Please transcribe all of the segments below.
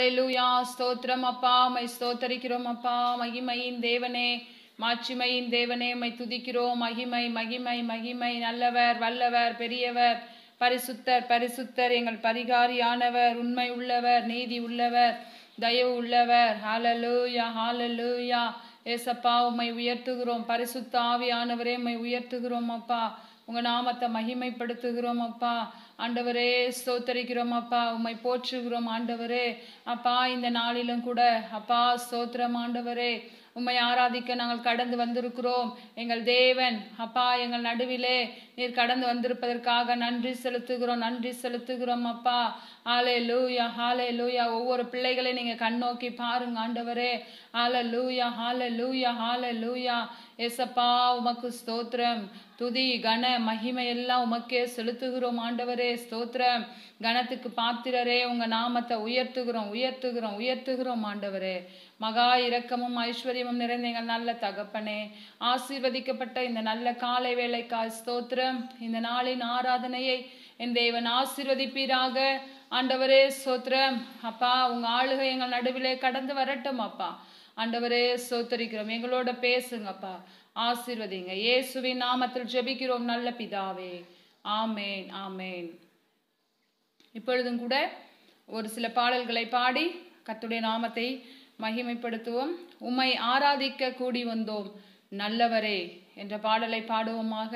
ஹalleluya ஸ்தோத்திரம் அப்பா மை ஸ்தோத்தரிக்கிறோம் அப்பா மகிமையின் தேவனே மாட்சிமையின் தேவனே மை துதிக்கிறோம் மகிமை மகிமை மகிமை நல்லவர் வல்லவர் பெரியவர் பரிசுத்தர் பரிசுத்தர் எங்கள் பரிகாரியானவர் உண்மை உள்ளவர் நீதி உள்ளவர் தயவு உள்ளவர் ஹalleluya ஹalleluya ஏசப்பா உம்மை உயர்த்துகிறோம் பரிசுத்த ஆவியானவரே உம்மை உயர்த்துகிறோம் அப்பா உங்க நாமத்தை மகிமைப்படுத்துகிறோம் அப்பா ஆண்டவரே ஸ்தோத்தரிக்கிறோம் அப்பா உம்மை போற்றுகிறோம் ஆண்டவரே அப்பா இந்த நாளிலும் கூட அப்பா ஸ்தோத்திரம் ஆண்டவரே உம்மை ஆராதிக்க நாங்கள் கடந்து வந்திருக்கிறோம் எங்கள் தேவன் அப்பா எங்கள் நடுவிலே நீர் கடந்து வந்திருப்பதற்காக நன்றி செலுத்துகிறோம் நன்றி செலுத்துகிறோம் அப்பா ஆலே லூயா ஹாலே லூயா ஒவ்வொரு பிள்ளைகளையும் நீங்க கண்ணோக்கி பாருங்க ஆண்டவரே ஆல லூயா ஹாலே லூயா ஹாலே லூயா ஏசப்பா உமக்கு ஸ்தோத்திரம் துதி கன மகிமை எல்லாம் உமக்கே செலுத்துகிறோம் ஆண்டவரே ஸ்தோத்திரம் கணத்துக்கு பாத்திரரே உங்க நாமத்தை உயர்த்துகிறோம் உயர்த்துகிறோம் உயர்த்துகிறோம் ஆண்டவரே மகா இரக்கமும் ஐஸ்வர்யமும் நிறைந்த எங்கள் நல்ல தகப்பனே ஆசீர்வதிக்கப்பட்ட இந்த நல்ல காலை வேலைக்காய் ஸ்தோத்திரம் இந்த நாளின் ஆராதனையை என் தேவன் ஆசீர்வதிப்பீராக ஆண்டவரே ஸ்தோத்திரம் அப்பா உங்க ஆளுகை எங்கள் நடுவிலே கடந்து வரட்டும் அப்பா ஆண்டவரே ஸ்தோத்தரிக்கிறோம் எங்களோட பேசுங்கப்பா ஆசீர்வதிங்க இயேசுவின் நாமத்தில் ஜெபிக்கிறோம் நல்ல பிதாவே ஆமேன் ஆமேன் இப்பொழுதும் கூட ஒரு சில பாடல்களை பாடி கர்த்தருடைய நாமத்தை மகிமைப்படுத்துவோம் உம்மை ஆராதிக்க கூடி வந்தோம் நல்லவரே என்ற பாடலை பாடுவோமாக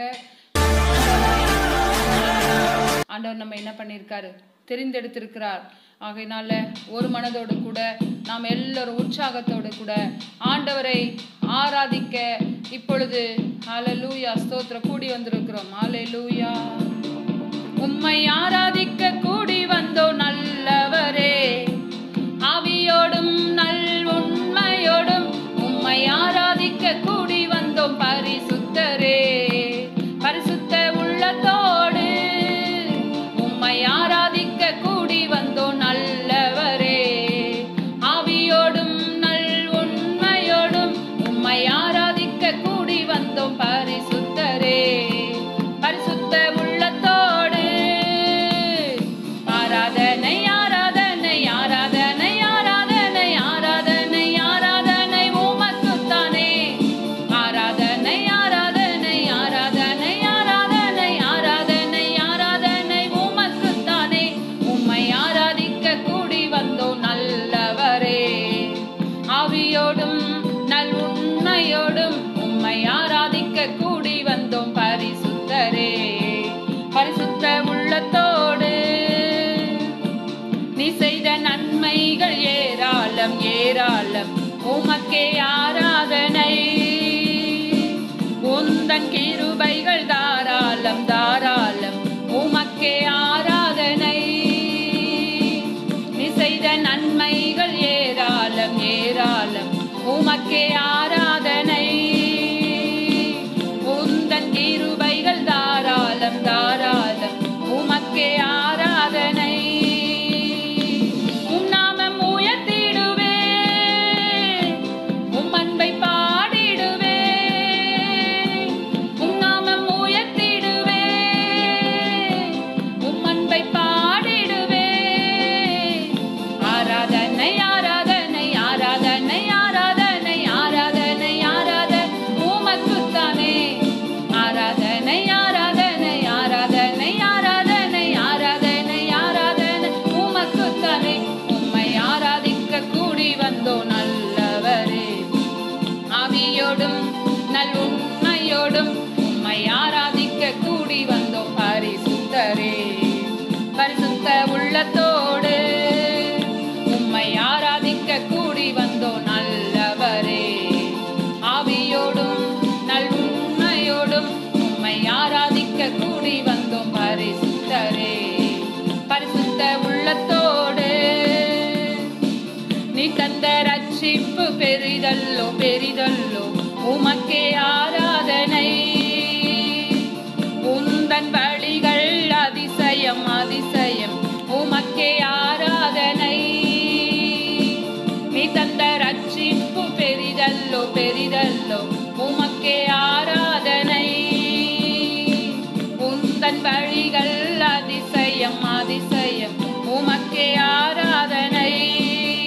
ஆண்டவர் நம்ம என்ன பண்ணியிருக்காரு தெரிந்தெடுத்திருக்கிறார் ஆகையினால ஒரு மனதோடு கூட நாம் எல்லோரும் உற்சாகத்தோடு கூட ஆண்டவரை ஆராதிக்க இப்பொழுது ஹalleluya ஸ்தோத்திர கூடி வந்திருக்கிறோம் ஹalleluya உம்மை ஆராதிக்க கூடி வந்தோ நல்லவரே ஆவியோடும் நல் உண்மையோடும் உம்மை ஆராதிக்க கூடி வந்தோம் பரிசுத்தரே பரிசுத்த உள்ளத்தோடு உம்மை ஆராதிக்க கூடி வந்தோ நல்லவரே ஆவியோடும் நல் உண்மையோடும் உம்மை ஆராதிக்க கூடி வந்தோம் பரிசுத்தரே பரிசுத்த உள்ளத்தோடு ஆராதனை ஆராதனை ஆராதனை ஆராதனை ஆராதனை ஆராதனை உமக்குத்தானே ஆராதனை ஆராதனை ஆராதனை ஆராதனை ஆராதனை ஆராதனை உமக்குத்தானே உம்மை ஆராதிக்க கூடி வந்தோம் நல்லவரே ஆவியோடும் நல் உண்மையோடும் உம்மை ஆராதிக்க கூடி வந்தோம் பரிசுத்தரே பரிசுத்த உள்ளத்தோடு நீ செய்த நன்மைகள் ஏராளம் ஏராளம் உமக்கே ஆராதனை உந்தன் கிருபைகள் தாராளம் தாராளம் உமக்கே ஆராதனை நீ செய்த நன்மைகள் ஏராளம் ஏராளம் உமக்கே ஆராதனை உந்தன் கிருபைகள் தாராளம் தாராளம் உமக்கே ஆராதனை உம் நாமம் உயர்த்திடுவே உம் அன்பை பாடிடுவே உம் நாமம் உயர்த்திடுவே உம் அன்பை பாடிடுவே ஆராதனை ஆராதனை ஆராதனை ஆராதனை ஆராதனை ஆராதனை உமக்குத்தானே ஆராதனை ஆராதனை ஆராதனை ஆராதனை ஆராதனை ஆராதனை உமக்குத்தானே உம்மை ஆராதிக்க கூடி வந்தோ நல்லவரே ஆவியோடும் நல் உண்மையோடும் உம்மை ஆராதிக்க கூடி வந்தோம் பரிசுத்தரே பரிசுத்த உள்ளத்தோடு உம்மை ஆராதிக்க கூடி வந்தோம் நல்லவரே ஆவியோடும் நல் உண்மையோடும் உம்மை ஆராதிக்க கூடி வந்தோம் பரிசுத்தரே பரிசுத்த உள்ளத்தோடு நீ தந்த ரட்சிப்பு பெரிதல்லோ பெரிதல்லோ உமக்கே ஆராதனை உந்தன் வழிகள் அதிசயம் அதிசயம் உமக்கே ஆராதனை நீ தந்த ரட்சிப்பு பெரிதல்லோ பெரிதல்லோ உமக்கே ஆராதனை உந்தன் வழிகள் அதிசயம் அதிசயம் உமக்கே ஆராதனை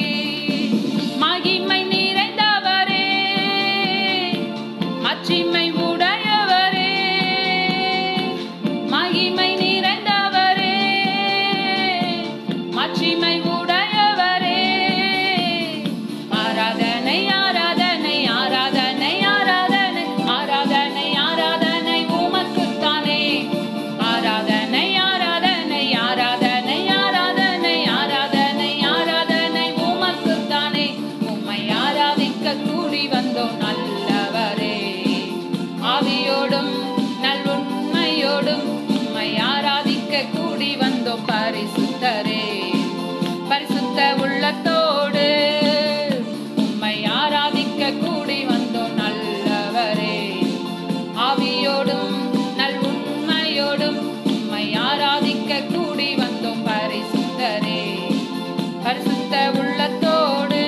ஆராதிக்க கூடி வந்தோம் பரிசுத்தரே பரிசுத்த உள்ளத்தோடு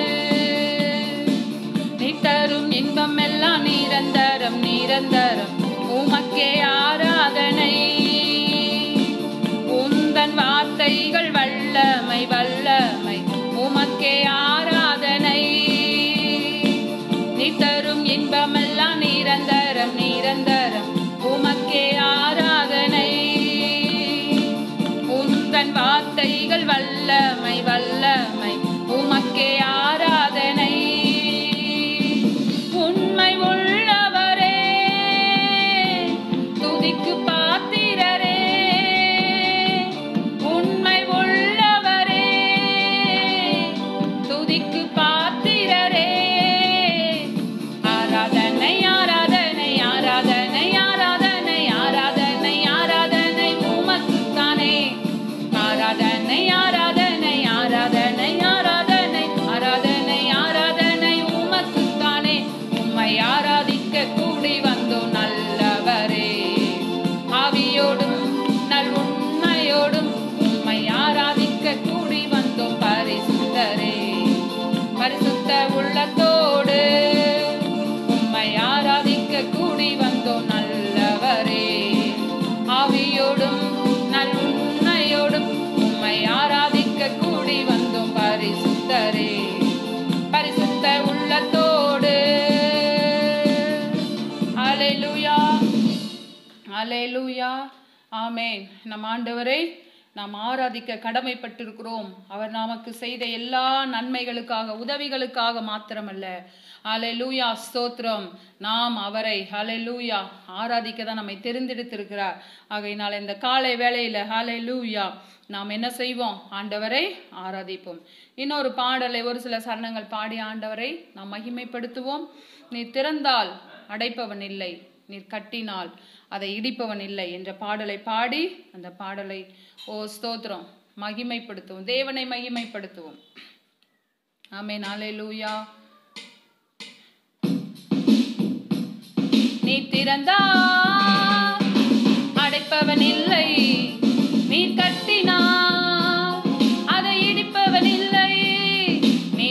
நீ தரும் இன்பம் எல்லாம் நிரந்தரம் நிரந்தரம் உமக்கே ஆராதனை உந்தன் வார்த்தைகள் வல்லமை வல்லமை உமக்கே ஆராதனை நீ தரும் இன்பமெல்லாம் நிரந்தரம் நிரந்தரம் உமக்கே ஆராதனை உந்தன் வார்த்தைகள் வல்லமை வல்லமை உமக்கே ஆராதனை உண்மை உள்ளவரே துதிக்கு பாத்திரரே உண்மை உள்ளவரே துதிக்கு பாத்திரரே ஆராதனை ஆராதனை ஆராதனை ஆராதனை ஆராதனை ஆராதனை உமக்குத்தானே ஆராதனை ஆராதனை ஆராதனை ஆராதனை ஆராதனை ஆராதனை உமக்குத்தானே உம்மை ஆராதிக்க கூடி வந்தோம் நல்லவரே ஆவியோடும் நல் உண்மையோடும் உம்மை ஆராதிக்க கூடி வந்தோம் பரிசுத்தரே பரிசுத்த உள்ளத்தோடு உம்மை ஆராதிக்க கூடி வந்தோம் நல்லவரே ஆவியோடும் நல் உண்மையோடும் உம்மை ஆராதிக்க கூடி வந்தோம் பரிசுத்தரே பரிசுத்த உள்ளத்தோடு அலைலுயா அலைலுயா ஆமேன் நம் ஆண்டவரை நாம் ஆராதிக்க கடமைப்பட்டிருக்கிறோம் அவர் நமக்கு செய்த எல்லா நன்மைகளுக்காக உதவிகளுக்காக மாத்திரமல்ல அலைலூயா ஸ்தோத்திரம் நாம் அவரை அலைலூயா ஆராதிக்க தான் நம்மை தெரிந்தெடுத்திருக்கிறார் ஆகையினால் இந்த காலை வேளையில் ஹalleluya நாம் என்ன செய்வோம் ஆண்டவரை ஆராதிப்போம் இன்னொரு பாடலை ஒரு சில சரணங்கள் பாடி ஆண்டவரை நாம் மகிமைப்படுத்துவோம் நீ திறந்தால் அடைப்பவன் இல்லை நீர் கட்டினால் அதை இடிப்பவன் இல்லை என்ற பாடலை பாடி அந்த பாடலை ஓ ஸ்தோத்திரம் மகிமைப்படுத்துவோம் தேவனை மகிமைப்படுத்துவோம் ஆமே நாளே லூயா நீ திறந்தால் அடைப்பவன் இல்லை நீ கட்டினால் அதை இடிப்பவன் இல்லை நீ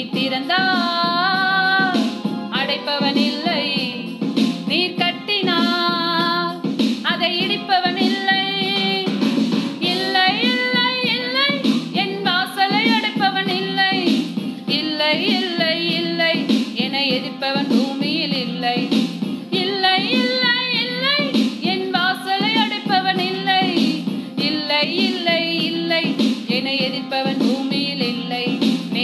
திறந்தால் அடைப்பவன் இல்லை நீ கட்டினால் அதை இடிப்பவன் இல்லை இல்லை இல்லை இல்லை என் வாசலை அடைப்பவன் இல்லை இல்லை இல்லை இல்லை என எதிர்ப்பவன் பூமியில் இல்லை இல்லை இல்லை இல்லை என் வாசலை அடைப்பவன் இல்லை இல்லை இல்லை இல்லை என எதிர்ப்பவன் பூமியில் இல்லை நீ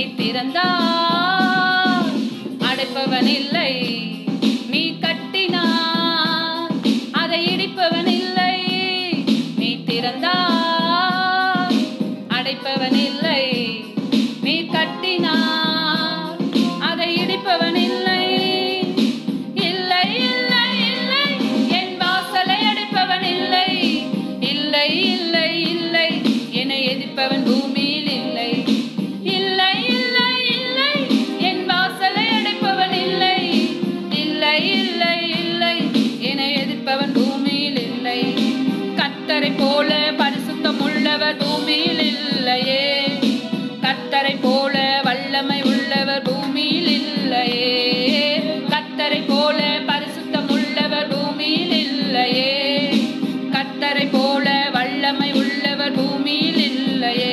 திறந்தால் அடைப்பவன் இல்லை நீ கட்டினார் அதை இடிப்பவன் இல்லை நீ திறந்தால் அடைப்பவன் இல்லை நீ கட்டினார் அதை இடிப்பவன் இல்லை இல்லை இல்லை இல்லை என் வாசலை அடைப்பவன் இல்லை இல்லை இல்லை இல்லை என எதிர்ப்பவன் பூமியில் இல்லை இல்லை இல்லை இல்லை என் வாசலை அடைப்பவன் இல்லை இல்லை இல்லை இல்லை என எதிர்ப்பவன் பூமியில் இல்லை கத்தரை போல பரிசுத்தம் உள்ளவர் பூமியில் இல்லையே கத்தரை போல வல்லமை உள்ளவர் பூமியில் இல்லையே கத்தரை போல பரிசுத்தம் உள்ளவர் பூமியில் இல்லையே கத்தரை போல வல்லமை உள்ளவர் பூமியில் இல்லையே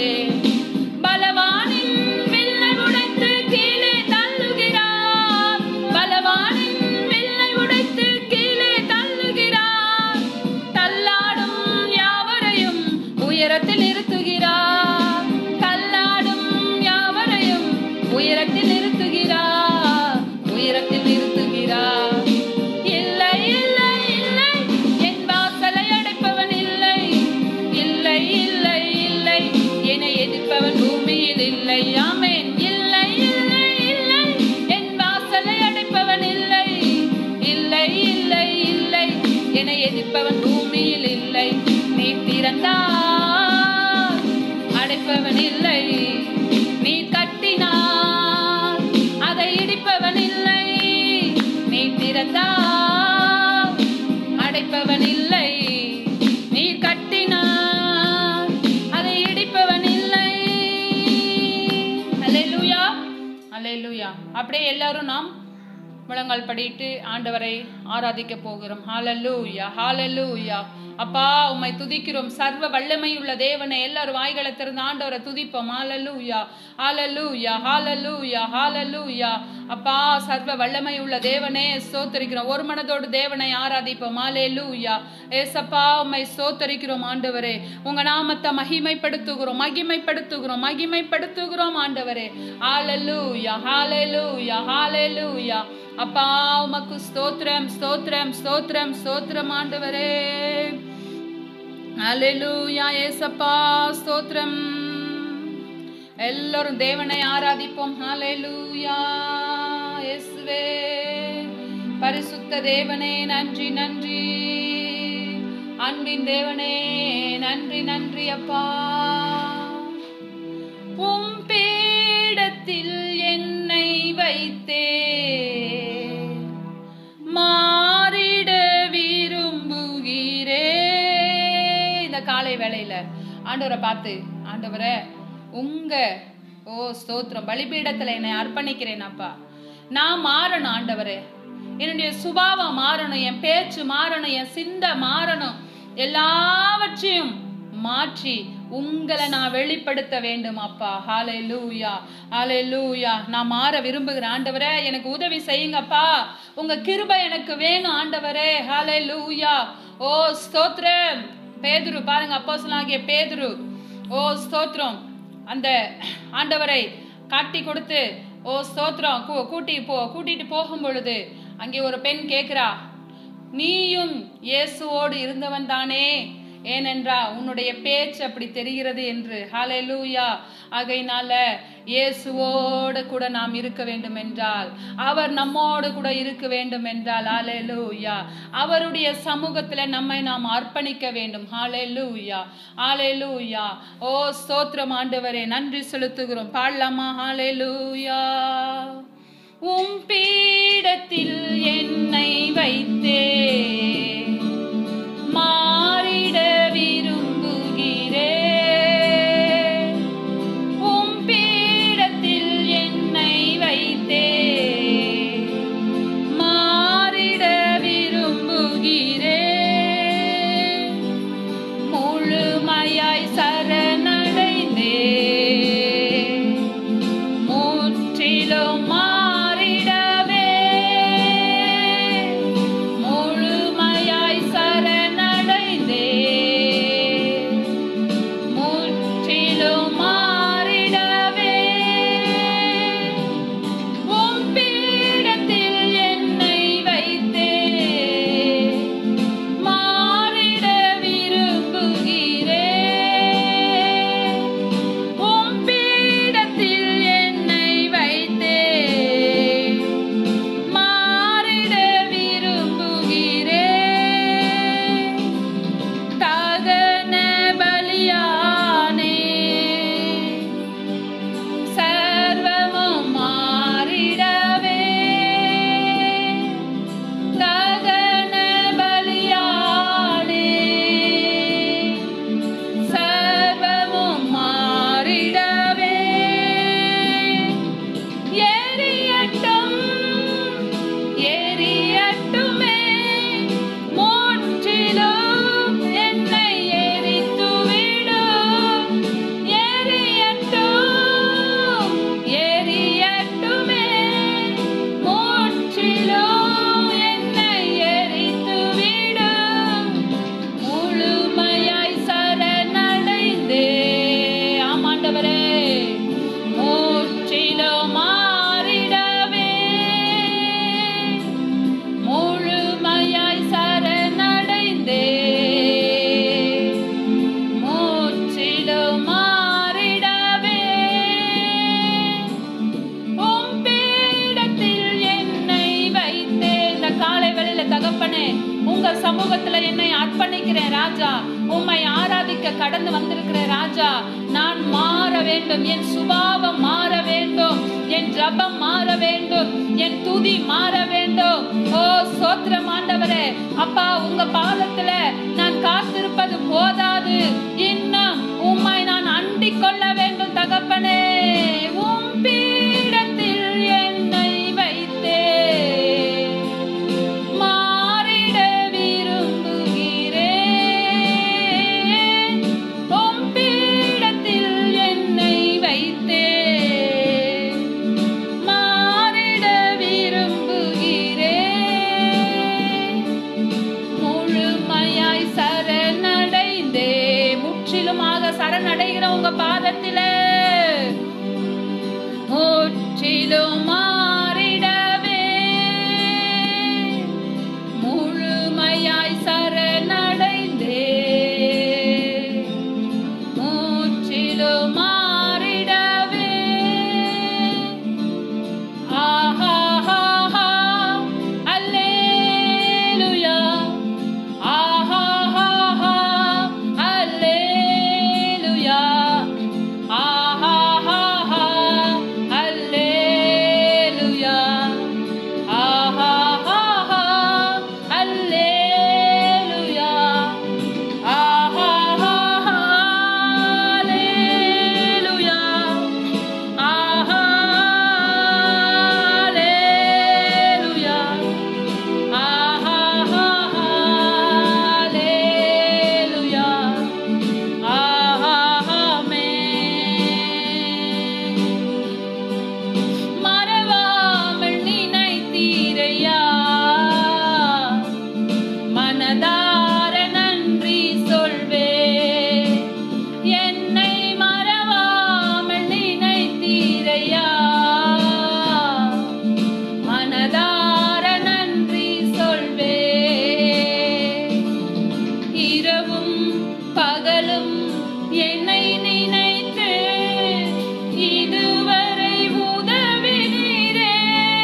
பலவானின் வில்லை உடைத்து கீழே தள்ளுகிறார் பலவானின் வில்லை உடைத்து கீழே தள்ளுகிறார் தள்ளாடும் யாவரையும் உயரத்தில் நிறுத்துகிறார் தள்ளாடும் யாவரையும் உயரத்தில் நிறுத்துகிறார் உயரத்தில் நிறுத்துகிறார் இல்லை இல்லை இல்லை என் வாசலை அடைப்பவன் இல்லை இல்லை இல்லை இல்லை என்னை எதிர்ப்பவன் பூமியில் இல்லை ஆமென் இல்லை இல்லை இல்லை என் வாசலை அடைப்பவன் இல்லை இல்லை இல்லை இல்லை என்னை எதிர்ப்பவன் பூமியில் இல்லை நீ திறந்தால் அடைப்பவன் இல்லை நீ கட்டினார் அதை இடிப்பவன் இல்லை நீ திறந்தால் அடைப்பவன் இல்லை நீ கட்டினார் ஹalleluya அப்படியே எல்லாரும் நாம் முழங்கால் படிட்டு ஆண்டவரை ஆராதிக்க போகிறோம் ஹalleluya ஹalleluya அப்பா உம்மை துதிக்கிறோம் சர்வ வல்லமையுள்ள தேவனை எல்லாரும் வாய்களை திறந்து ஆண்டவரை துதிப்போம் ஹalleluya ஹalleluya ஹalleluya ஹalleluya அப்பா சர்வ வல்லமையுள்ள தேவனே ஸ்தோத்தரிக்கிறோம் ஒரு மனதோடு தேவனை ஆராதிப்போம் ஹalleluya ஏசப்பா உம்மை ஸ்தோத்தரிக்கிறோம் ஆண்டவரே உங்க நாமத்தை மகிமைப்படுத்துகிறோம் மகிமைப்படுத்துகிறோம் மகிமைப்படுத்துகிறோம் ஆண்டவரே ஹalleluya ஹalleluya ஹalleluya அப்பா உமக்கு ஸ்தோத்திரம் ஸ்தோத்திரம் ஸ்தோத்திரம் ஸ்தோத்திரம் ஆண்டவரே ஹalleluya ஏசப்பா ஸ்தோத்திரம் எல்லாரும் தேவனை ஆராதிப்போம் ஹalleluya இயேசுவே பரிசுத்த தேவனே நன்றி நன்றி அன்பின் தேவனே நன்றி நன்றி அப்பா உம் பீடத்தில் என்னை வைத்தே மாறிட விரும்புகிறே இந்த காலை வேளையில ஆண்டவரை பார்த்து ஆண்டவரை உங்க ஓ ஸ்தோத்திரம் பலிபீடத்துல என்னை அர்ப்பணிக்கிறேன் அப்பா நான் மாறணும் ஆண்டவரே என்னுடைய சுபாவம் மாறணும் என் பேச்சு மாறணும் என் சிந்தை மாறணும் எல்லாவற்றையும் மாற்றி உங்களை நான் வெளிப்படுத்த வேண்டும் அப்பா ஹாலே லூயா ஹாலே லூயா நான் மாற விரும்புகிறேன் ஆண்டவரே எனக்கு உதவி செய்யுங்கப்பா உங்க கிருபை எனக்கு வேணும் ஆண்டவரே ஹாலே லூயா ஓ ஸ்தோத்திரம் பேதுரு பாருங்க அப்போ சொல்லாகிய பேதுரு ஓ ஸ்தோத்திரம் அந்த ஆண்டவரை காட்டி கொடுத்து ஓ ஸ்தோத்திரம் கூ- கூட்டி போ கூட்டிட்டு போகும் பொழுது அங்கே ஒரு பெண் கேட்கிறா நீயும் இயேசுவோடு இருந்தவன் தானே ஏனென்றா உன்னுடைய பேச்சு அப்படி தெரிகிறது என்று ஹalleluya ஆகையினால இயேசுவோடு கூட நாம் இருக்க வேண்டும் என்றால் அவர் நம்மோடு கூட இருக்க வேண்டும் என்றால் ஹalleluya அவருடைய சமூகத்துல நம்மை நாம் அர்ப்பணிக்க வேண்டும் ஹalleluya ஹalleluya ஓ ஸ்தோத்திரம் ஆண்டவரே நன்றி செலுத்துகிறோம் பாடலாமா ஹalleluya உம் பீடத்தில் என்னை வைத்தே மாறிட விரும்புகிறேன் உம் பீடத்தில் என்னை வைத்தே மாறிட விரும்புகிறேன் முழுமையாய் சரணடைந்தே முற்றிலும் மாறிடவே முழுமையாய் சரணடைந்தே முற்றிலும் மாறிடவே உம் பீடத்தில் என்னை வைத்தே மாறிட விரும்புகிறேன் உம் பீடத்தில் என்னை வைத்தே மாறிட விரும்புகிறேன் தகன பலியானே சர்வமும் மாறிடவே தகன பலியானே சர்வமும் மாறிடவே எரியட்டும் எரியட்டுமே முற்றிலும் என்னை எரித்துவிடும் எரியட்டும் எரியட்டுமே முற்றிலும் என்னை எரித்துவிடும் முழுமையாய் சரணடைந்தே ஆமாண்டவரே முற்றிலும் மாறிடவே முழுமையாய் சரணடைந்தே முற்றிலும் மாறிடவே உம் பீடத்தில் என்னை வைத்தே இந்த காலை வேளையில தகப்பனே உங்க சமூகத்துல என்னை அர்ப்பணிக்கிறேன் ராஜா உம்மை ஆராதிக்க கடந்து வந்திருக்கிறேன் ராஜா நான் மாற வேண்டும் என் சுபாவம் மாற வேண்டும் என் ஜபம் மாற வேண்டும் என் துதி மாற வேண்டும் ஓ சோத்திரம் ஆண்டவரே அப்பா உங்க பாதத்துல நான் காத்திருப்பது போதாது இன்னும் உம்மை நான் அண்டிக் கொள்ள வேண்டும் தகப்பனே உம் பீடத்தில் சரணடைகிறோம் உங்க பாதத்தில முற்றிலும் மாறிடவே முழுமையாய் சரணடைந்தே முற்றிலும் மாறிடவே ஆஹாஹாஹா, அல்லேலூயா. ஆஹாஹாஹா, அல்லேலூயா. ஆஹாஹாஹா, அல்லேலூயா. ஆஹாஹாஹா, அல்லேலூயா. ஆஹாஹாஹா, அல்லேலூயா. Hallelujah. Hallelujah. Amen. மறவாமல் நினைத்தீரையா மனதார நன்றி சொல்வே என்னை மறவாமல் நினைத்தீரையா மனதார நன்றி சொல்வே இரவும் பகலும் என்னை நினைத்து இதுவரை உதவினீரே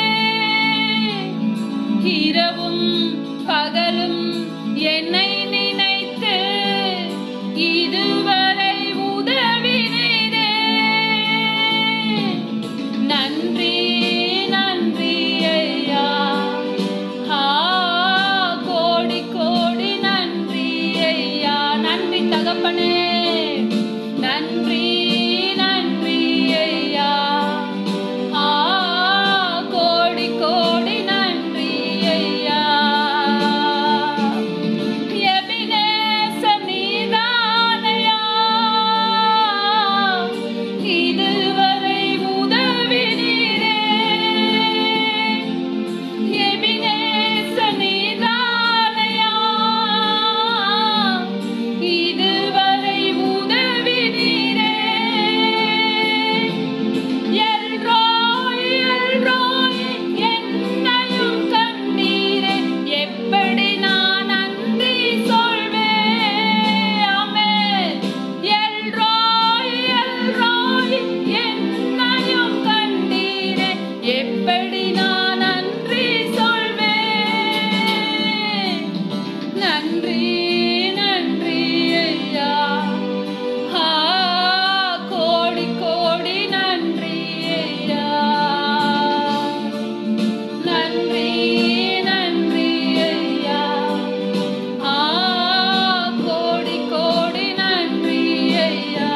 இரவும் பகலும் என்னை நினைத்து இதுவரை உதவினீரே நன்றி நன்றி ஐயா ஆ, கோடி கோடி நன்றி ஐயா நன்றி தகப்பனே நன்றி நன்றி ஐயா ஆ, கோடி கோடி நன்றி ஐயா எபினேச நீதானையா இதுவரை உதவினீரே எபினேச நீதானையா இதுவரை உதவினீரே எல்ரோய் எல்ரோய் என்னையும் கண்டீரே எப்படி நான் நன்றி சொல்வேன் ஆமென் எல்ரோய் எல்ரோய் என்னையும் கண்டீரே எப்படி நான் நன்றி சொல்வேன் நன்றி நன்றி ஐயா ஆ, கோடி கோடி நன்றி ஐயா நன்றி நன்றி ஐயா ஆ, கோடி கோடி நன்றி ஐயா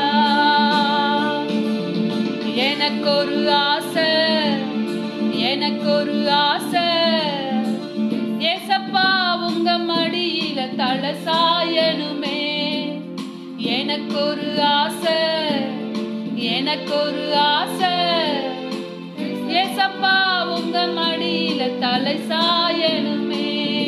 எனக்கொரு ஆசை எனக்கொரு ஆசை ஏசப்பா உங்க மடியில தலை சாயணுமே எனக்கொரு ஆசை எனக்கொரு ஆசை ஏசப்பா உங்க மடியில தலை சாயணுமே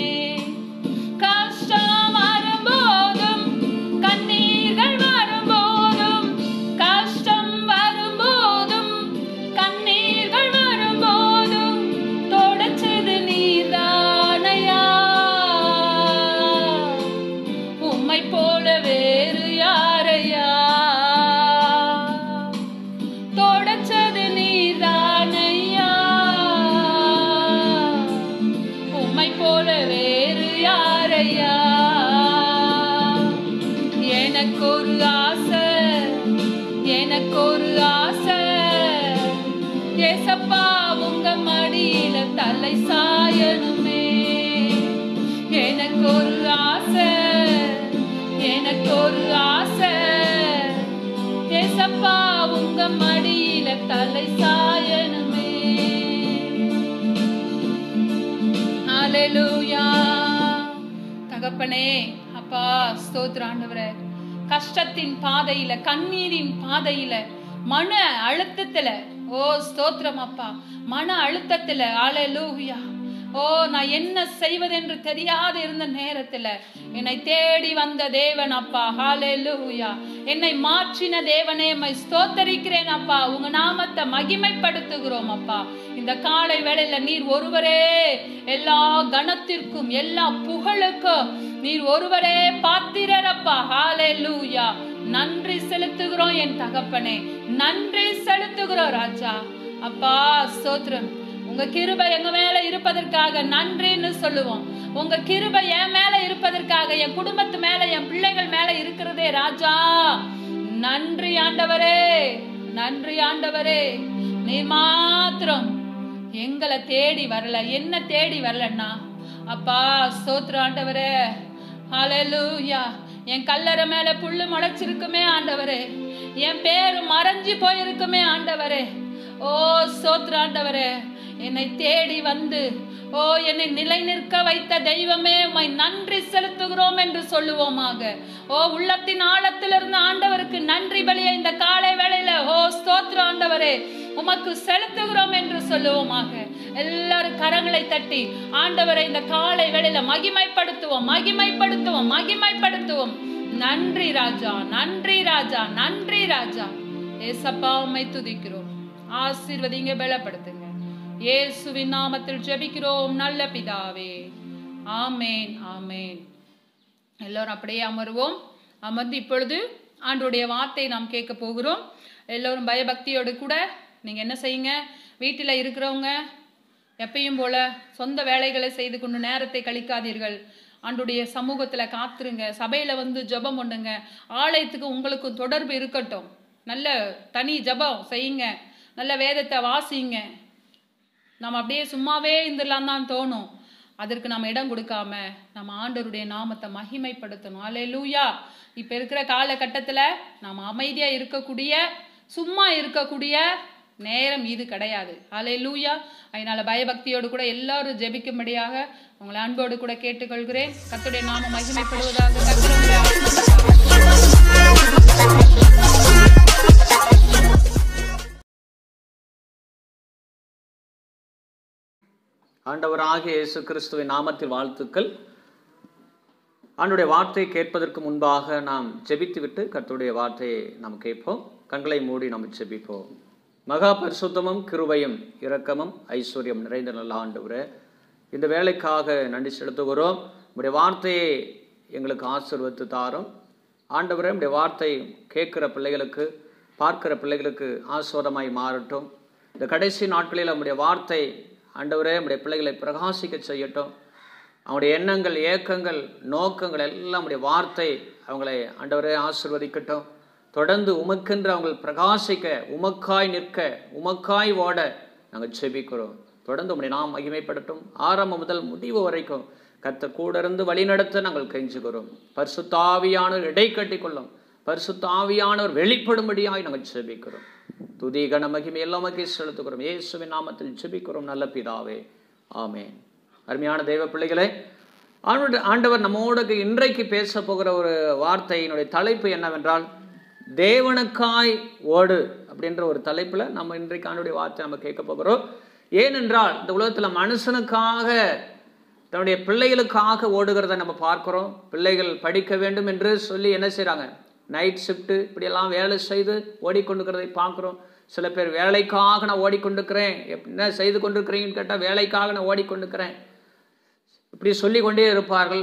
கஷ்டம் வரும்போதும் கண்ணீர்கள் வரும்போதும் கஷ்டம் வரும்போதும் கண்ணீர்கள் வரும்போதும் தொடச்சது நீதானையா உம்மை போல வேறு யாரையா தொடச்சது நீதானையா உம்மை போல வேறு யாரையா எனக்கொரு ஆசை எனக்கொரு ஆசை ஏசப்பா உங்க மடியில தலை சாயணுமே எனக்கொரு ஆசை எனக்கொரு ஆசை ஏசப்பா உங்க மடியில தலை சாயணுமே ஹalleluya தகப்பனே அப்பா ஸ்தோத்திர ஆண்டவரே கஷ்டத்தின் பாதையில கண்ணீரின் பாதையில மன அழுத்தத்துல ஓ ஸ்தோத்திரம் அப்பா மன அழுத்தத்துல ஹalleluya ஓ நான் என்ன செய்வதென்று தெரியாது இருந்த நேரத்துல என்னை தேடி வந்த தேவன் அப்பா ஹalleluya என்னை மாற்றின தேவனே மை ஸ்தோத்தரிக்கிறேன் அப்பா உங்க நாமத்தை மகிமைப்படுத்துகிறோம் அப்பா இந்த காலை வேளையில நீர் ஒருவரே எல்லா கணத்திற்கும் எல்லா புகழுக்கும் நீர் ஒருவரே பாத்திரர் அப்பா ஹalleluya நன்றி செலுத்துகிறோம் என் தகப்பனே நன்றி செலுத்துகிறோம் ராஜா அப்பா ஸ்தோத்திரம் உங்க கிருபை எங்க மேல இருப்பதற்காக நன்றின்னு சொல்லுவோம் உங்க கிருபை என் மேல இருப்பதற்காக என் குடும்பத்து மேல என் பிள்ளைகள் மேல இருக்கிறதே ராஜா நன்றி ஆண்டவரே நன்றி ஆண்டவரே நீ மாத்திரம் எங்களை தேடி வரல என்ன தேடி வரலன்னா அப்பா ஸ்தோத்திரம் ஆண்டவரே ஹalleluya என் கல்லறை மேல புல்லு முளைச்சிருக்குமே ஆண்டவரே என் பேரு மறைஞ்சு போயிருக்குமே ஆண்டவரே ஓ ஸ்தோத்திர ஆண்டவரே என்னை தேடி வந்து ஓ என்னை நிலை நிற்க வைத்த தெய்வமே உம்மை நன்றி செலுத்துகிறோம் என்று சொல்லுவோமாக ஓ உள்ளத்தின் ஆழத்திலிருந்து ஆண்டவருக்கு நன்றி பலிய இந்த காலை வேளையில ஓ ஸ்தோத்திர ஆண்டவரே உமக்கு செலுத்துகிறோம் என்று சொல்லுவோமாக எல்லாரும் கரங்களை தட்டி ஆண்டவரை இந்த காலை வேளையில மகிமைப்படுத்துவோம் மகிமைப்படுத்துவோம் மகிமைப்படுத்துவோம் நன்றி ராஜா நன்றி ராஜா நன்றி ராஜா ஏசப்பா உம்மை துதிக்கிறோம் ஆசீர்வதிங்க பலப்படுத்துங்க இயேசுவின் நாமத்தில் ஜெபிக்கிறோம் நல்ல பிதாவே ஆமேன் ஆமேன் எல்லோரும் அப்படியே அமருவோம் அமர்ந்து இப்பொழுது ஆண்டுடைய வார்த்தை நாம் கேட்க போகிறோம் எல்லோரும் பயபக்தியோடு கூட நீங்க என்ன செய்யுங்க வீட்டில் இருக்கிறவங்க எப்பயும் போல சொந்த வேலைகளை செய்து கொண்டு நேரத்தை கழிக்காதீர்கள் ஆண்டுடைய சமூகத்துல காத்துருங்க சபையில வந்து ஜெபம் பண்ணுங்க ஆலயத்துக்கு உங்களுக்கும் தொடர்பு இருக்கட்டும் நல்ல தனி ஜெபம் செய்யுங்க நல்ல வேதத்தை வாசிங்க நம்ம அப்படியே சும்மாவே இருந்துடலாம் தான் தோணும் அதற்கு நம்ம இடம் கொடுக்காம நம்ம ஆண்டவருடைய நாமத்தை மகிமைப்படுத்தணும் அல்லேலூயா இப்ப இருக்கிற காலகட்டத்துல நம்ம அமைதியா இருக்கக்கூடிய சும்மா இருக்கக்கூடிய நேரம் இது கிடையாது அல்லேலூயா அதனால பயபக்தியோடு கூட எல்லாரும் ஜெபிக்கும்படியாக உங்களை அன்போடு கூட கேட்டுக்கொள்கிறேன் கர்த்தருடைய நாம மகிமைப்படுவதாக கர்த்தர் உங்களை ஆசீர்வதிப்பார். ஆண்டவராகிய இயேசு கிறிஸ்துவின் நாமத்தில் வாழ்த்துக்கள் ஆண்டுடைய வார்த்தையை கேட்பதற்கு முன்பாக நாம் ஜெபித்துவிட்டு கர்த்தருடைய வார்த்தையை நாம் கேட்போம் கண்களை மூடி நாம் ஜெபிப்போம் மகா பரிசுத்தமும் கிருபையும் இரக்கமும் ஐஸ்வர்யம் நிறைந்த நல்ல ஆண்டவரே இந்த வேலைக்காக நன்றி செலுத்துகிறோம் உடைய வார்த்தையை எங்களுக்கு ஆசீர்வத்து தாரும் ஆண்டவரே உடைய வார்த்தை கேட்கிற பிள்ளைகளுக்கு பார்க்கிற பிள்ளைகளுக்கு ஆஸ்வாதமாய் மாறட்டும் இந்த கடைசி நாட்களில் நம்முடைய வார்த்தை ஆண்டவரே நம்முடைய பிள்ளைகளை பிரகாசிக்க செய்யட்டும் அவங்களுடைய எண்ணங்கள் ஏக்கங்கள் நோக்கங்கள் எல்லாம் நம்முடைய வார்த்தை அவங்களை ஆண்டவரே ஆசிர்வதிக்கட்டும் தொடர்ந்து உமக்கென்று அவங்க பிரகாசிக்க உமக்காய் நிற்க உமக்காய் ஓட நாங்கள் செபிக்கிறோம் தொடர்ந்து உம்முடைய நாம் மகிமைப்படட்டும் ஆரம்பம் முதல் முடிவு வரைக்கும் கத்த கூட இருந்து வழிநடத்த நாங்கள் கெஞ்சுகிறோம் பரிசுத்தாவியானவர் இடை கட்டிக்கொள்ளும் பரிசுத்தாவியானவர் வெளிப்படும்படியாய் நாங்கள் செபிக்கிறோம் துதி கன மகிமை எல்லாம் மகிழ்ச்சி செலுத்துகிறோம் இயேசுவின் நாமத்தில் ஜெபிக்கிறோம் நல்ல பிதாவே ஆமென் அருமையான தெய்வ பிள்ளைகளே ஆண்டு ஆண்டவர் நம்மோடு இன்றைக்கு பேச போகிற ஒரு வார்த்தையினுடைய தலைப்பு என்னவென்றால் தேவனுக்காய் ஓடு அப்படின்ற ஒரு தலைப்பில் நம்ம இன்றைக்கு ஆண்டுடைய வார்த்தை நம்ம கேட்க போகிறோம் ஏனென்றால் இந்த உலகத்தில் மனுஷனுக்காக தன்னுடைய பிள்ளைகளுக்காக ஓடுகிறத நம்ம பார்க்குறோம் பிள்ளைகள் படிக்க வேண்டும் என்று சொல்லி என்ன செய்கிறாங்க நைட் ஷிஃப்ட்டு இப்படியெல்லாம் வேலை செய்து ஓடிக்கொண்டிருக்கிறதை பார்க்குறோம் சில பேர் வேலைக்காக நான் ஓடிக்கொண்டிருக்கிறேன் என்ன செய்து கொண்டிருக்கிறீங்கன்னு கேட்டால் வேலைக்காக நான் ஓடிக்கொண்டிருக்கிறேன் இப்படி சொல்லி கொண்டே இருப்பார்கள்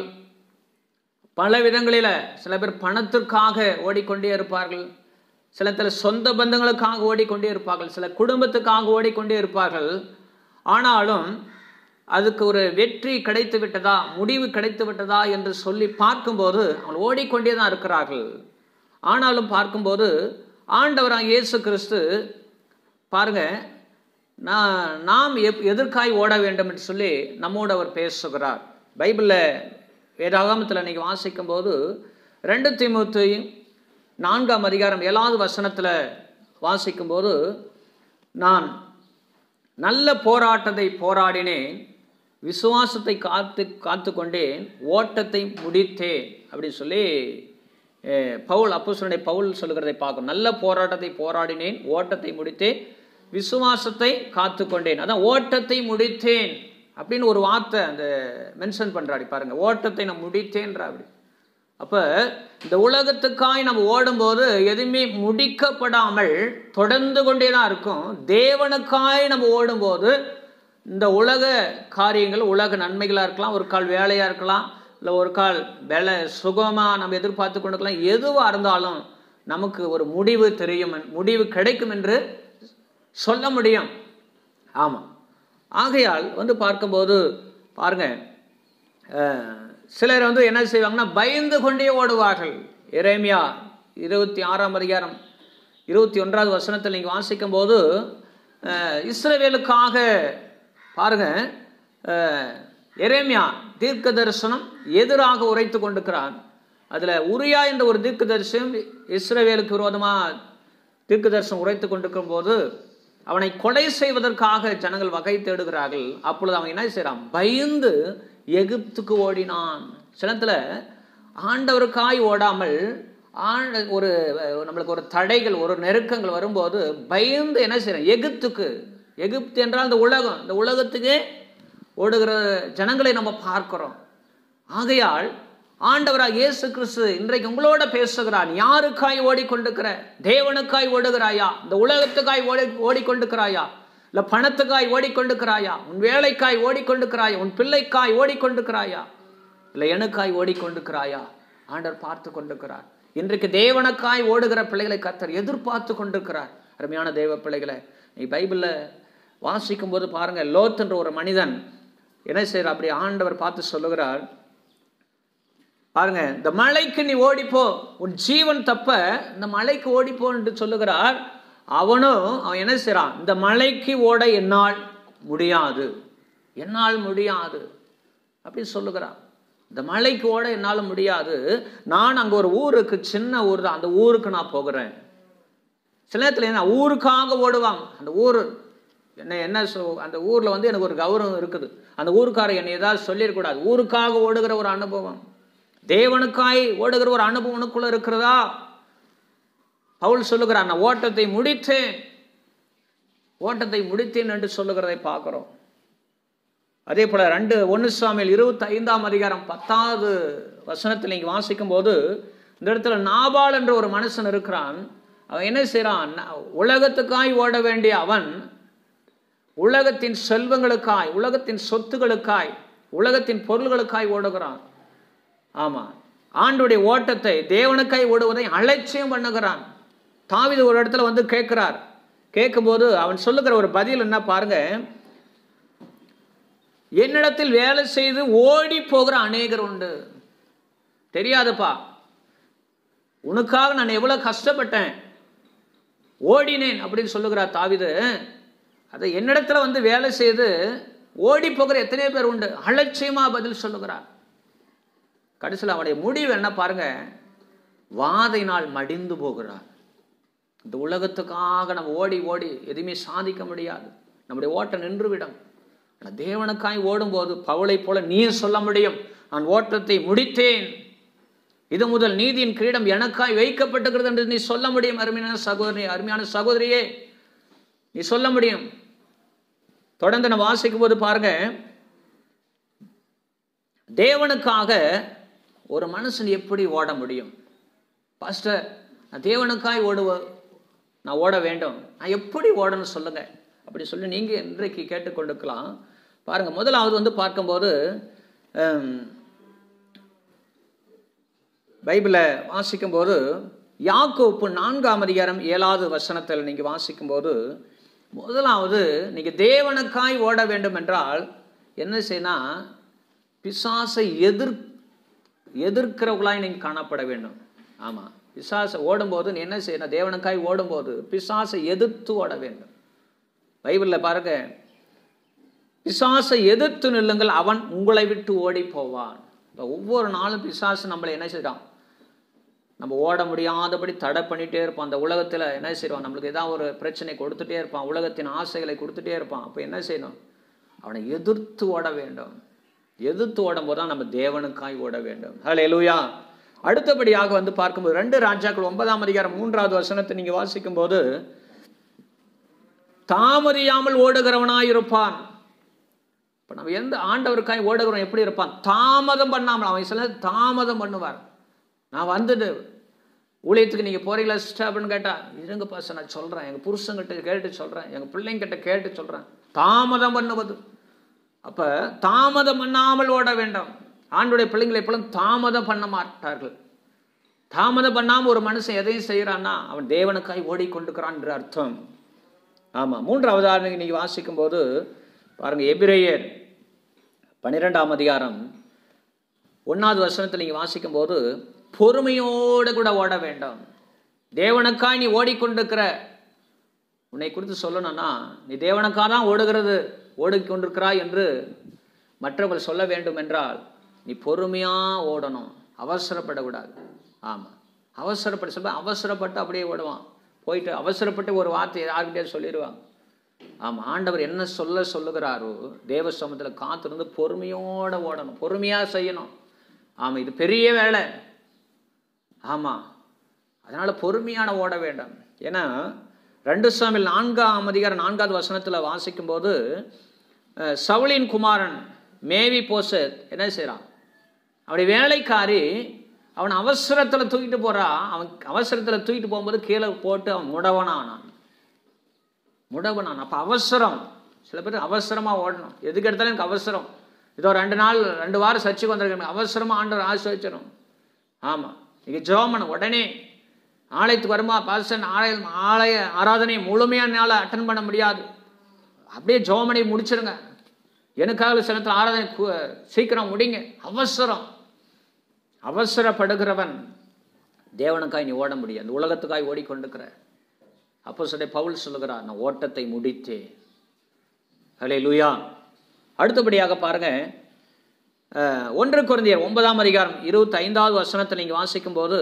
பல விதங்களில் சில பேர் பணத்திற்காக ஓடிக்கொண்டே இருப்பார்கள் சில சில சொந்த பந்தங்களுக்காக ஓடிக்கொண்டே இருப்பார்கள் சில குடும்பத்துக்காக ஓடிக்கொண்டே இருப்பார்கள் ஆனாலும் அதுக்கு ஒரு வெற்றி கிடைத்து விட்டதா முடிவு கிடைத்து விட்டதா என்று சொல்லி பார்க்கும்போது அவங்க ஓடிக்கொண்டே தான் இருக்கிறார்கள் ஆனாலும் பார்க்கும்போது ஆண்டவராக இயேசு கிறிஸ்து பாருங்க நான் நாம் எப் எதற்காய் ஓட வேண்டும் என்று சொல்லி நம்மோடு அவர் பேசுகிறார் பைபிளில் வேதாகமத்தில் இன்னைக்கு வாசிக்கும் போது ரெண்டு திமுத்தையும் நான்காம் அதிகாரம் ஏழாவது வசனத்தில் வாசிக்கும்போது நான் நல்ல போராட்டத்தை போராடினேன் விசுவாசத்தை காத்து காத்து கொண்டேன் ஓட்டத்தை முடித்தேன் அப்படின்னு சொல்லி அஹ், பவுல் அப்போஸ்தலனுடைய பவுல் சொல்லுகிறதை பார்க்கும் நல்ல போராட்டத்தை போராடினேன் ஓட்டத்தை முடித்தேன் விசுவாசத்தை காத்து கொண்டேன் அதான் ஓட்டத்தை முடித்தேன் அப்படின்னு ஒரு வார்த்தை அந்த மென்ஷன் பண்றாடி பாருங்க ஓட்டத்தை நான் முடித்தேன்றா அப்படி அப்ப இந்த உலகத்துக்காய் நம்ம ஓடும்போது எதுவுமே முடிக்கப்படாமல் தொடர்ந்து கொண்டே தான் இருக்கும் தேவனுக்காய் நம்ம ஓடும்போது இந்த உலக காரியங்கள் உலக நன்மைகளாக இருக்கலாம் ஒரு கால் வேலையாக இருக்கலாம் இல்லை ஒரு கால் வேலை சுகமாக நம்ம எதிர்பார்த்து கொண்டுக்கலாம் எதுவாக இருந்தாலும் நமக்கு ஒரு முடிவு தெரியும் முடிவு கிடைக்கும் என்று சொல்ல முடியும் ஆமாம் ஆகையால் வந்து பார்க்கும்போது பாருங்க அஹ், சிலர் வந்து என்ன செய்வாங்கன்னா பயந்து கொண்டே ஓடுவார்கள் எரேமியா இருபத்தி ஆறாம் அதிகாரம் இருபத்தி ஒன்றாவது வசனத்தில் நீங்கள் வாசிக்கும் போது அஹ், இஸ்ரவேலுக்காக பாருங்க அஹ், எரேமியா தீர்க்க தரிசனம் எதிராக உரைத்து கொண்டிருக்கிறான் அதில் உரியா என்ற ஒரு தீர்க்க தரிசனம் இஸ்ரவேலுக்கு விரோதமாக தீர்க்க தரிசனம் உரைத்து கொண்டிருக்கும் போது அவனை கொலை செய்வதற்காக ஜனங்கள் வகை தேடுகிறார்கள் அப்பொழுது அவன் என்ன செய்றான் பயந்து எகிப்துக்கு ஓடினான் சிலத்துல ஆண்டவருக்காய் ஓடாமல் ஆண்ட ஒரு அஹ், நம்மளுக்கு ஒரு தடைகள் ஒரு நெருக்கங்கள் வரும்போது பயந்து என்ன செய்றான் எகிப்துக்கு எகிப்து என்றால் இந்த உலகம் இந்த உலகத்துக்கே ஓடுகிற ஜனங்களை நம்ம பார்க்கிறோம் ஆகையால் ஆண்டவராக இயேசு கிறிஸ்து இன்றைக்கு உங்களோட பேசுகிறான் யாருக்காய் ஓடிக்கொண்டிருக்கிற தேவனுக்காய் ஓடுகிறாயா இந்த உலகத்துக்காய் ஓடி ஓடிக்கொண்டிருக்கிறாயா இல்ல பணத்துக்காய் ஓடிக்கொண்டிருக்கிறாயா உன் வேலைக்காய் ஓடிக்கொண்டிருக்கிறாயா உன் பிள்ளைக்காய் ஓடிக்கொண்டிருக்கிறாயா இல்லை எனக்காய் ஓடிக்கொண்டிருக்கிறாயா ஆண்டவர் பார்த்து கொண்டிருக்கிறார் இன்றைக்கு தேவனுக்காய் ஓடுகிற பிள்ளைகளை கர்த்தர் எதிர்பார்த்து கொண்டிருக்கிறார் அருமையான தேவ பிள்ளைகளை நீ பைபிளில் வாசிக்கும் போது பாருங்க லோத் என்ற ஒரு மனிதன் என்ன செய்யற அப்படி ஆண்டவர் பார்த்து சொல்லுகிறார் பாருங்க இந்த மலைக்கு நீ ஓடிப்போ உன் ஜீவன் தப்ப இந்த மலைக்கு ஓடிப்போ என்று சொல்லுகிறார் அவனும் அவன் என்ன செய்றான் இந்த மலைக்கு ஓட என்னால் முடியாது என்னால் முடியாது அப்படி சொல்லுகிறான் இந்த மலைக்கு ஓட என்னால் முடியாது நான் அங்கே ஒரு ஊருக்கு சின்ன ஊர் தான் அந்த ஊருக்கு நான் போகிறேன் சில நேரத்தில் என்ன ஊருக்காக ஓடுவாங்க அந்த ஊர் என்ன என்ன சொ- அந்த ஊரில் வந்து எனக்கு ஒரு கௌரவம் இருக்குது அந்த ஊருக்காரர் என்னை ஏதாவது சொல்லிடக்கூடாது ஊருக்காக ஓடுகிற ஒரு அனுபவம் தேவனுக்காய் ஓடுகிற ஒரு அனுபவம் உனக்குள்ள இருக்கிறதா பவுல் சொல்லுகிறார் நான் ஓட்டத்தை முடித்தேன் ஓட்டத்தை முடித்தேன் என்று சொல்லுகிறதை பார்க்கிறோம் அதே போல ரெண்டு ஒன்று சாமியில் இருபத்தி ஐந்தாம் அதிகாரம் பத்தாவது வசனத்தில் நீங்க வாசிக்கும் போது இந்த இடத்துல நாபால் என்ற ஒரு மனுஷன் இருக்கிறான் அவன் என்ன செய்றான் ந- உலகத்துக்காய் ஓட வேண்டிய அவன் உலகத்தின் செல்வங்களுக்காய் உலகத்தின் சொத்துகளுக்காய் உலகத்தின் பொருள்களுக்காய் ஓடுகிறான் ஆமா ஆண்டுடைய ஓட்டத்தை தேவனுக்காய் ஓடுவதை அலட்சியம் பண்ணுகிறான் தாவீது ஒரு இடத்துல வந்து கேட்கிறார் கேட்கும்போது அவன் சொல்லுகிற ஒரு பதில் என்ன பாருங்க என்னிடத்தில் வேலை செய்து ஓடி போகிற அநேகர் உண்டு தெரியாதுப்பா உனக்காக நான் எவ்வளவு கஷ்டப்பட்டேன் ஓடினேன் அப்படின்னு சொல்லுகிறார் தாவிது அதை என்னிடத்துல வந்து வேலை செய்து ஓடி போகிற எத்தனையோ பேர் உண்டு அலட்சியமா பதில் சொல்லுகிறார் கடைசியில் அவனுடைய முடிவு என்ன பாருங்க வாதையினால் மடிந்து போகிறார் இந்த உலகத்துக்காக நம்ம ஓடி ஓடி எதுவுமே சாதிக்க முடியாது நம்முடைய ஓட்டம் நின்றுவிடும் ஆனால் தேவனுக்காய் ஓடும்போது பவுளை போல நீ சொல்ல முடியும் நான் ஓட்டத்தை முடித்தேன் இது முதல் நீதியின் கிரீடம் எனக்காய் வைக்கப்பட்டிருக்கிறது என்று நீ சொல்ல முடியும் அருமையான சகோதரி அருமையான சகோதரியே நீ சொல்ல முடியும் தொடர்ந்து நம்ம வாசிக்கும் போது பாருங்க தேவனுக்காக ஒரு மனுஷன் எப்படி ஓட முடியும் பாஸ்டர் நான் தேவனுக்காய் ஓடுவ நான் ஓட வேண்டும் நான் எப்படி ஓடணும் சொல்லுங்க அப்படி சொல்லி நீங்க இன்றைக்கு கேட்டுக்கொண்டிருக்கலாம் பாருங்க முதலாவது வந்து பார்க்கும்போது ஹம், பைபிளை வாசிக்கும்போது யாக்கோப்பு நான்காம் அதிகாரம் ஏழாவது வசனத்தில் நீங்கள் வாசிக்கும்போது முதலாவது நீங்கள் தேவனுக்காய் ஓட வேண்டும் என்றால் என்ன செய்யணும் பிசாசை எதிர் எதிர்க்கிறவர்களாய் நீங்கள் காணப்பட வேண்டும் ஆமாம் பிசாசை ஓடும்போது நீ என்ன செய்யணும் தேவனுக்காய் ஓடும்போது பிசாசை எதிர்த்து ஓட வேண்டும் பைபிளில் பாருங்க பிசாசை எதிர்த்து நில்லுங்கள் அவன் உங்களை விட்டு ஓடி போவான் இப்போ ஒவ்வொரு நாளும் பிசாசு நம்மளை என்ன செய்றான் நம்ம ஓட முடியாதபடி தடை பண்ணிட்டே இருப்பான் அந்த உலகத்தில் என்ன செய்வான் நம்மளுக்கு ஏதாவது ஒரு பிரச்சனை கொடுத்துட்டே இருப்பான் உலகத்தின் ஆசைகளை கொடுத்துட்டே இருப்பான் அப்போ என்ன செய்யணும் அவனை எதிர்த்து ஓட வேண்டும் எதிர்த்து ஓடும்போது தான் நம்ம தேவனுக்காய் ஓட வேண்டும் ஹalleluya அடுத்தபடியாக வந்து பார்க்கும்போது ரெண்டு ராஜாக்கள் ஒன்பதாம் அதிகாரம் மூன்றாவது வசனத்தை நீங்க வாசிக்கும்போது தாமதியாமல் ஓடுகிறவனாய் இருப்பான் இப்போ நம்ம எந்த ஆண்டவருக்காய் ஓடுகிறோம் எப்படி இருப்பான் தாமதம் பண்ணாமல் அவன் சில தாமதம் பண்ணுவார் நான் வந்துட்டு ஊழியத்துக்கு நீங்கள் போறீங்களா சிஸ்டர் அப்படின்னு கேட்டா இருங்க பாச நான் சொல்கிறேன் எங்கள் புருஷங்கிட்ட கேட்டு சொல்கிறேன் எங்கள் பிள்ளைங்கிட்ட கேட்டு சொல்கிறேன் தாமதம் பண்ணுவது அப்போ தாமதம் பண்ணாமல் ஓட வேண்டாம் ஆண்டுடைய பிள்ளைங்களை எப்பொழுதும் தாமதம் பண்ண மாட்டார்கள் தாமதம் பண்ணாமல் ஒரு மனுஷன் எதையும் செய்கிறான்னா அவன் தேவனுக்காய் ஓடிக்கொண்டிருக்கிறான் என்று அர்த்தம் ஆமாம் மூன்றாவது நீங்கள் வாசிக்கும் போது பாருங்கள் எபிரேயர் பன்னிரெண்டாம் அதிகாரம் ஒன்றாவது வசனத்தில் நீங்கள் வாசிக்கும் போது பொறுமையோடு கூட ஓட வேண்டாம் தேவனுக்காய் நீ ஓடிக்கொண்டிருக்கிற உன்னை குறித்து சொல்லணும்னா நீ தேவனுக்காக தான் ஓடுகிறது ஓடிக்கொண்டிருக்கிறாய் என்று மற்றவர்கள் சொல்ல வேண்டும் என்றால் நீ பொறுமையாக ஓடணும் அவசரப்படக்கூடாது ஆமாம் அவசரப்பட்டு சொல்ல அவசரப்பட்டு அப்படியே ஓடுவான் போயிட்டு அவசரப்பட்டு ஒரு வார்த்தை யாருக்கிட்டே சொல்லிடுவாங்க ஆமாம் ஆண்டவர் என்ன சொல்ல சொல்லுகிறாரோ தேவ சமூகத்தில் காத்திருந்து பொறுமையோடு ஓடணும் பொறுமையாக செய்யணும் ஆமாம் இது பெரிய வேலை ஆமாம் அதனால் பொறுமையான ஓட வேண்டாம் ஏன்னா ரெண்டு சாமியில் நான்காம் அதிகாரம் நான்காவது வசனத்தில் வாசிக்கும்போது அஹ், சவுலின் குமாரன் மேவி போசத் என்ன செய்கிறான் அப்படி வேலைக்காரி அவன் அவசரத்தில் தூக்கிட்டு போறா அவன் அவசரத்தில் தூக்கிட்டு போகும்போது கீழே போட்டு அவன் முடவனானான் முடவனான் அப்போ அவசரம் சில பேர் அவசரமாக ஓடணும் எதுக்கு எடுத்தாலும் எனக்கு அவசரம் இதோ ரெண்டு நாள் ரெண்டு வாரம் சர்ச்சுக்கு வந்திருக்கேன் அவசரமாக ஆண்டவர் ஆசிரியச்சிடும் ஆமாம் நீங்கள் ஜோமன் உடனே ஆலயத்துக்கு வருமா பாசன் ஆலயம் ஆலய ஆராதனை முழுமையான நாளை அட்டன் பண்ண முடியாது அப்படியே ஜோமனை முடிச்சிருங்க எனக்காக சிலத்தில் ஆராதனை கு- சீக்கிரம் முடிங்க அவசரம் அவசரப்படுகிறவன் தேவனுக்காய் நீ ஓட முடியும் அந்த உலகத்துக்காய் ஓடிக்கொண்டிருக்கிற அப்போ சொல்ல பவுல் சொல்லுகிறார் நான் ஓட்டத்தை முடித்தேன் ஹலே லூயா அடுத்தபடியாக பாருங்க அஹ், ஒன்று குருந்தியர் ஒன்பதாம் அதிகாரம் இருபத்தி ஐந்தாவது வசனத்தை நீங்கள் வாசிக்கும்போது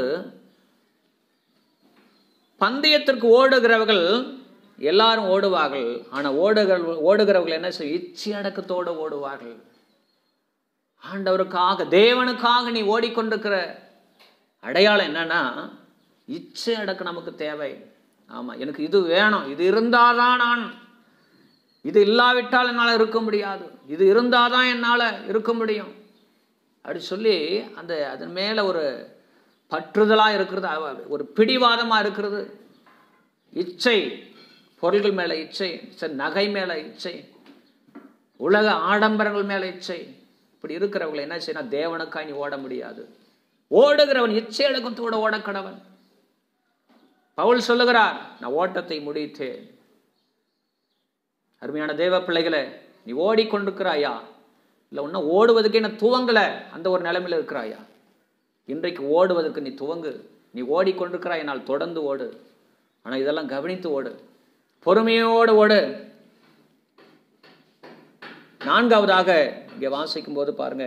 பந்தயத்திற்கு ஓடுகிறவர்கள் எல்லாரும் ஓடுவார்கள் ஆனால் ஓடுகிற ஓடுகிறவர்கள் என்ன செய்ய இச்சை அடக்கத்தோடு ஓடுவார்கள் ஆண்டவருக்காக தேவனுக்காக நீ ஓடிக்கொண்டிருக்கிற அடையாளம் என்னன்னா இச்சை அடக்கம் நமக்கு தேவை ஆமாம் எனக்கு இது வேணும் இது இருந்தாதான் நான் இது இல்லாவிட்டால் என்னால் இருக்க முடியாது இது இருந்தால் தான் என்னால் இருக்க முடியும் அப்படி சொல்லி அந்த அதன் மேலே ஒரு பற்றுதலாக இருக்கிறது அவ- ஒரு பிடிவாதமாக இருக்கிறது இச்சை பொருள்கள் மேலே இச்சை சரி, நகை மேலே இச்சை உலக ஆடம்பரங்கள் மேலே இச்சை இப்படி இருக்கிறவங்களை என்ன செய்யணும் தேவனுக்காய் நீ ஓட முடியாது ஓடுகிறவன் இச்சை அடக்கத்தோட ஓட கடவன் பவுல் சொல்லுகிறார் நான் ஓட்டத்தை முடித்தேன் அருமையான தேவ பிள்ளைகளே நீ ஓடிக்கொண்டிருக்கிறாயா இல்லை இன்னும் ஓடுவதற்கே நான் துவங்கலை அந்த ஒரு நிலைமையில் இருக்கிறாயா இன்றைக்கு ஓடுவதற்கு நீ துவங்கு நீ ஓடிக்கொண்டிருக்கிறாய் என்னால் தொடர்ந்து ஓடு ஆனால் இதெல்லாம் கவனித்து ஓடு பொறுமையோடு ஓடு நான்காவதாக இங்கே வாசிக்கும் போது பாருங்க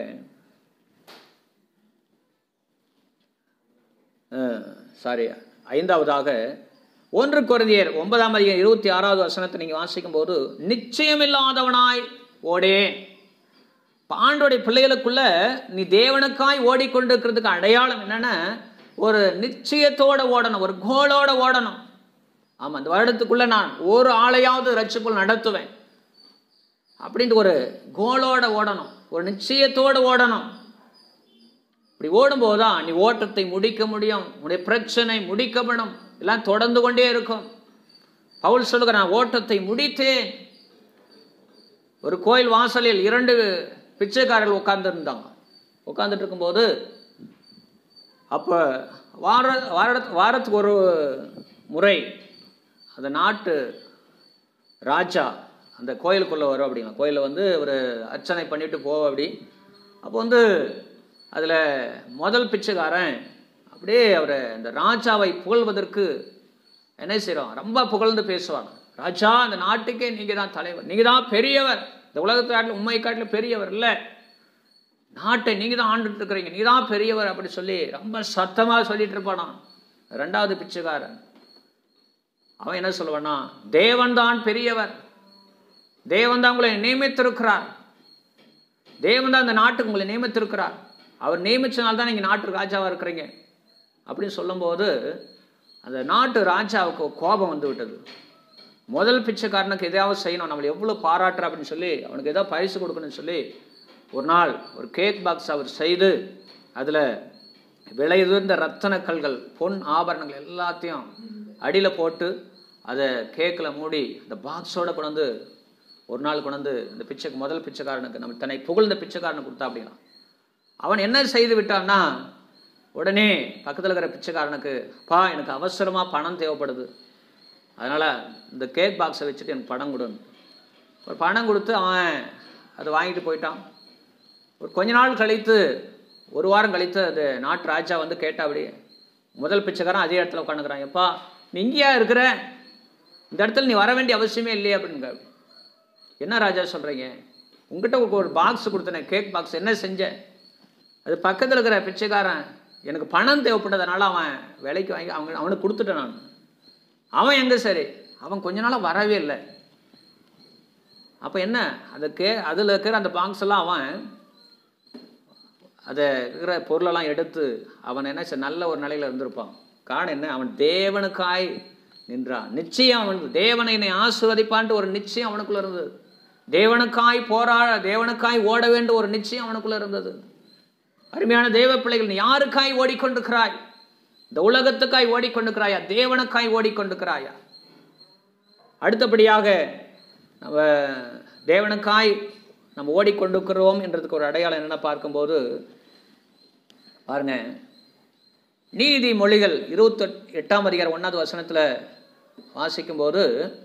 சாரி ஐந்தாவதாக ஒன்று குருந்தியர் ஒன்பதாம் அதிகம் இருபத்தி ஆறாவது வசனத்தை நீங்கள் வாசிக்கும் போது நிச்சயமில்லாதவனாய் ஓடே இப்ப ஆண்டோடைய பிள்ளைகளுக்குள்ள நீ தேவனுக்காய் ஓடிக்கொண்டிருக்கிறதுக்கு அடையாளம் என்னன்னா ஒரு நிச்சயத்தோட ஓடணும் ஒரு கோலோட ஓடணும் ஆமாம் இந்த வருடத்துக்குள்ள நான் ஒரு ஆளையாவது ரட்சிப்புள் நடத்துவேன் அப்படின்ட்டு ஒரு கோலோட ஓடணும் ஒரு நிச்சயத்தோடு ஓடணும் இப்படி ஓடும்போது தான் நீ ஓட்டத்தை முடிக்க முடியும் உன்னுடைய பிரச்சனை முடிக்கப்படும் எல்லாம் தொடர்ந்து கொண்டே இருக்கும் பவுல் சொல்லுகிற நான் ஓட்டத்தை முடித்தேன் ஒரு கோயில் வாசலில் இரண்டு பிச்சைக்காரர்கள் உட்கார்ந்துருந்தாங்க உட்கார்ந்துட்டு இருக்கும்போது அப்போ வார வார வாரத்துக்கு ஒரு முறை அந்த நாட்டு ராஜா அந்த கோயிலுக்குள்ளே வரும் அப்படிங்க கோயிலில் வந்து ஒரு அர்ச்சனை பண்ணிட்டு போவோம் அப்படி அப்போ வந்து அதில் முதல் பிச்சைக்காரன் அப்படியே அவர் இந்த ராஜாவை புகழ்வதற்கு என்ன செய்கிறோம் ரொம்ப புகழ்ந்து பேசுவாங்க ராஜா அந்த நாட்டுக்கே நீங்கள் தான் தலைவர் நீங்கள் தான் பெரியவர் இந்த உலகத்து காட்டில் உண்மை காட்டில் பெரியவர் இல்லை நாட்டை நீங்கள் தான் ஆண்டுட்டு இருக்கிறீங்க நீ தான் பெரியவர் அப்படி சொல்லி ரொம்ப சத்தமாக சொல்லிட்டு இருப்பானா ரெண்டாவது பிச்சைக்காரன் அவன் என்ன சொல்லுவான்னா தேவன் தான் பெரியவர் தேவன் தான் உங்களை நியமித்திருக்கிறார் தேவன் தான் இந்த நாட்டுக்கு உங்களை நியமித்திருக்கிறார் அவர் நியமிச்சனால தான் நீங்கள் நாட்டு ராஜாவாக இருக்கிறீங்க அப்படின்னு சொல்லும்போது அந்த நாட்டு ராஜாவுக்கு கோபம் வந்து விட்டது முதல் பிச்சைக்காரனுக்கு எதையாவது செய்யணும் நம்மளை எவ்வளோ பாராட்டுற அப்படின்னு சொல்லி அவனுக்கு ஏதாவது பரிசு கொடுக்கணும்னு சொல்லி ஒரு நாள் ஒரு கேக் பாக்ஸ் அவர் செய்து அதில் விளையுதிர்ந்த ரத்தன கல்கள் பொன் ஆபரணங்கள் எல்லாத்தையும் அடியில் போட்டு அதை கேக்கில் மூடி அந்த பாக்ஸோட கொண்டு வந்து ஒரு நாள் கொண்டு வந்து இந்த பிச்சைக்கு முதல் பிச்சைக்காரனுக்கு நம்ம தன்னை புகழ்ந்த பிச்சைக்காரனுக்கு கொடுத்தா அப்படின்னா அவன் என்ன செய்து விட்டான்னா உடனே பக்கத்தில் இருக்கிற பிச்சைக்காரனுக்கு பா எனக்கு அவசரமாக பணம் தேவைப்படுது அதனால் இந்த கேக் பாக்ஸை வச்சுட்டு எனக்கு பணம் கொடுன்னு ஒரு பணம் கொடுத்து அவன் அதை வாங்கிட்டு போயிட்டான் ஒரு கொஞ்ச நாள் கழித்து ஒரு வாரம் கழித்து அது நாட்டு ராஜா வந்து கேட்டா அப்படியே முதல் பிச்சைக்காரன் அதே இடத்துல உட்காந்துக்கிறான் எப்பா நீ இங்கேயா இருக்கிற இந்த இடத்துல நீ வர வேண்டிய அவசியமே இல்லையே அப்படின்னு என்ன ராஜா சொல்கிறீங்க உங்ககிட்ட ஒரு பாக்ஸ் கொடுத்தனே கேக் பாக்ஸ் என்ன செஞ்ச அது பக்கத்தில் இருக்கிற பிச்சைக்காரன் எனக்கு பணம் தேவைப்பட்டதுனால அவன் விலைக்கு வாங்கி அவங்க அவனுக்கு கொடுத்துட்டேன் நான் அவன் எங்கே சரி அவன் கொஞ்ச நாளாக வரவே இல்லை அப்போ என்ன அந்த கே அதில் இருக்கிற அந்த பாக்ஸ் எல்லாம் அவன் அதை இருக்கிற பொருளெல்லாம் எடுத்து அவன் என்ன செய்ய நல்ல ஒரு நிலையில் இருந்திருப்பான் காரணம் என்ன அவன் தேவனுக்காய் நின்றான் நிச்சயம் அவன் தேவனை என்னை ஆசிர்வதிப்பான்ட்டு ஒரு நிச்சயம் அவனுக்குள்ள இருந்தது தேவனுக்காய் போராட தேவனுக்காய் ஓட வேண்டும் ஒரு நிச்சயம் அவனுக்குள்ள இருந்தது அருமையான தேவ பிள்ளைகள் நீ யாருக்காய் ஓடிக்கொண்டிருக்கிறாய் இந்த உலகத்துக்காய் ஓடிக்கொண்டிருக்கிறாயா தேவனுக்காய் ஓடிக்கொண்டிருக்கிறாயா அடுத்தபடியாக நம்ம தேவனுக்காய் நம்ம ஓடிக்கொண்டிருக்கிறோம் என்றதுக்கு ஒரு அடையாளம் என்னென்ன பார்க்கும்போது பாருங்க நீதி மொழிகள் இருபத்தி எட்டாம் அதிகாரம் ஒன்றாவது வசனத்தில் வாசிக்கும்போது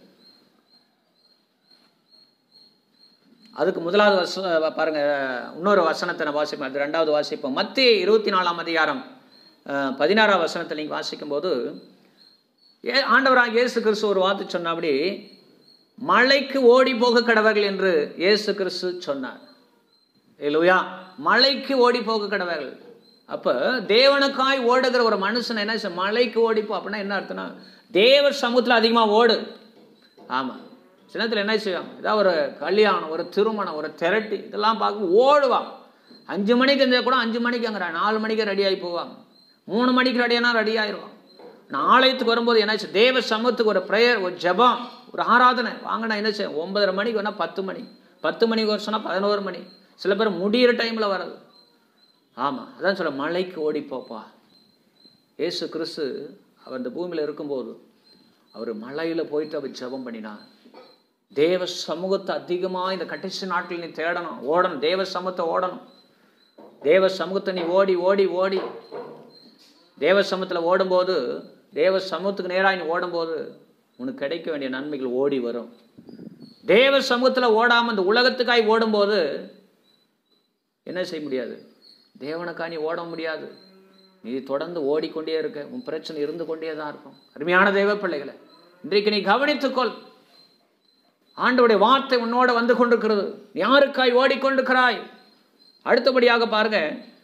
அதுக்கு முதலாவது வச பாருங்க இன்னொரு வசனத்தை நான் வாசிப்போம் அது ரெண்டாவது வாசிப்போம் மத்திய இருபத்தி நாலாம் அதிகாரம் அஹ், பதினாறாம் வசனத்தை நீங்கள் வாசிக்கும்போது ஏ ஆண்டவராக இயேசு கிறிஸ்து ஒரு வார்த்தை சொன்னபடி மலைக்கு ஓடி போக கடவர்கள் என்று இயேசு கிறிஸ்து சொன்னார் இல்லையா மலைக்கு ஓடி போக கடவர்கள் அப்போ தேவனுக்காய் ஓடுகிற ஒரு மனுஷன் என்ன செய்ய- மலைக்கு ஓடிப்போ அப்படின்னா என்ன அர்த்தம்னா தேவ சமூகத்தில் அதிகமாக ஓடு ஆமாம் சின்னத்தில் என்ன செய்வாங்க ஏதாவது ஒரு கல்யாணம் ஒரு திருமணம் ஒரு திரட்டி இதெல்லாம் பார்க்க ஓடுவாங்க அஞ்சு மணிக்கு இருந்தால் கூட அஞ்சு மணிக்கு அங்கே நாலு மணிக்கு ரெடி ஆகி போவாங்க மூணு மணிக்கு ரெடியானா ரெடி ஆயிடுவாங்க நாளையத்துக்கு வரும்போது என்னாச்சு தேவ சமூகத்துக்கு ஒரு ப்ரேயர் ஒரு ஜெபம் ஒரு ஆராதனை வாங்கினா என்ன செய்யும் ஒன்பதரை மணிக்கு வேணால் பத்து மணி பத்து மணிக்கு வர சொன்னால் பதினோரு மணி சில பேர் முடியிற டைமில் வர்றது ஆமாம் அதான் சொல்ல மலைக்கு ஓடி போப்பா ஏசு கிறிஸ்து அவர் இந்த பூமியில் இருக்கும்போது அவர் மலையில் போயிட்டு அவர் ஜெபம் பண்ணினார் தேவ சமூகத்தை அதிகமாக இந்த கடைசி நாட்களில் நீ தேடணும் ஓடணும் தேவ சமூகத்தை ஓடணும் தேவ சமூகத்தை நீ ஓடி ஓடி ஓடி தேவ சமூகத்தில் ஓடும்போது தேவ சமூகத்துக்கு நேராக நீ ஓடும்போது உனக்கு கிடைக்க வேண்டிய நன்மைகள் ஓடி வரும் தேவ சமூகத்தில் ஓடாமல் இந்த உலகத்துக்காய் ஓடும்போது என்ன செய்ய முடியாது தேவனுக்காய் நீ ஓட முடியாது நீ தொடர்ந்து ஓடிக்கொண்டே இருக்க உன் பிரச்சனை இருந்து கொண்டே தான் இருக்கும் அருமையான தேவ பிள்ளைகளை இன்றைக்கு நீ கவனித்துக்கொள் ஆண்டவருடைய வார்த்தை உன்னோட வந்து கொண்டிருக்கிறது நீ யாருக்காய் ஓடிக்கொண்டிருக்கிறாய் அடுத்தபடியாக பாருங்க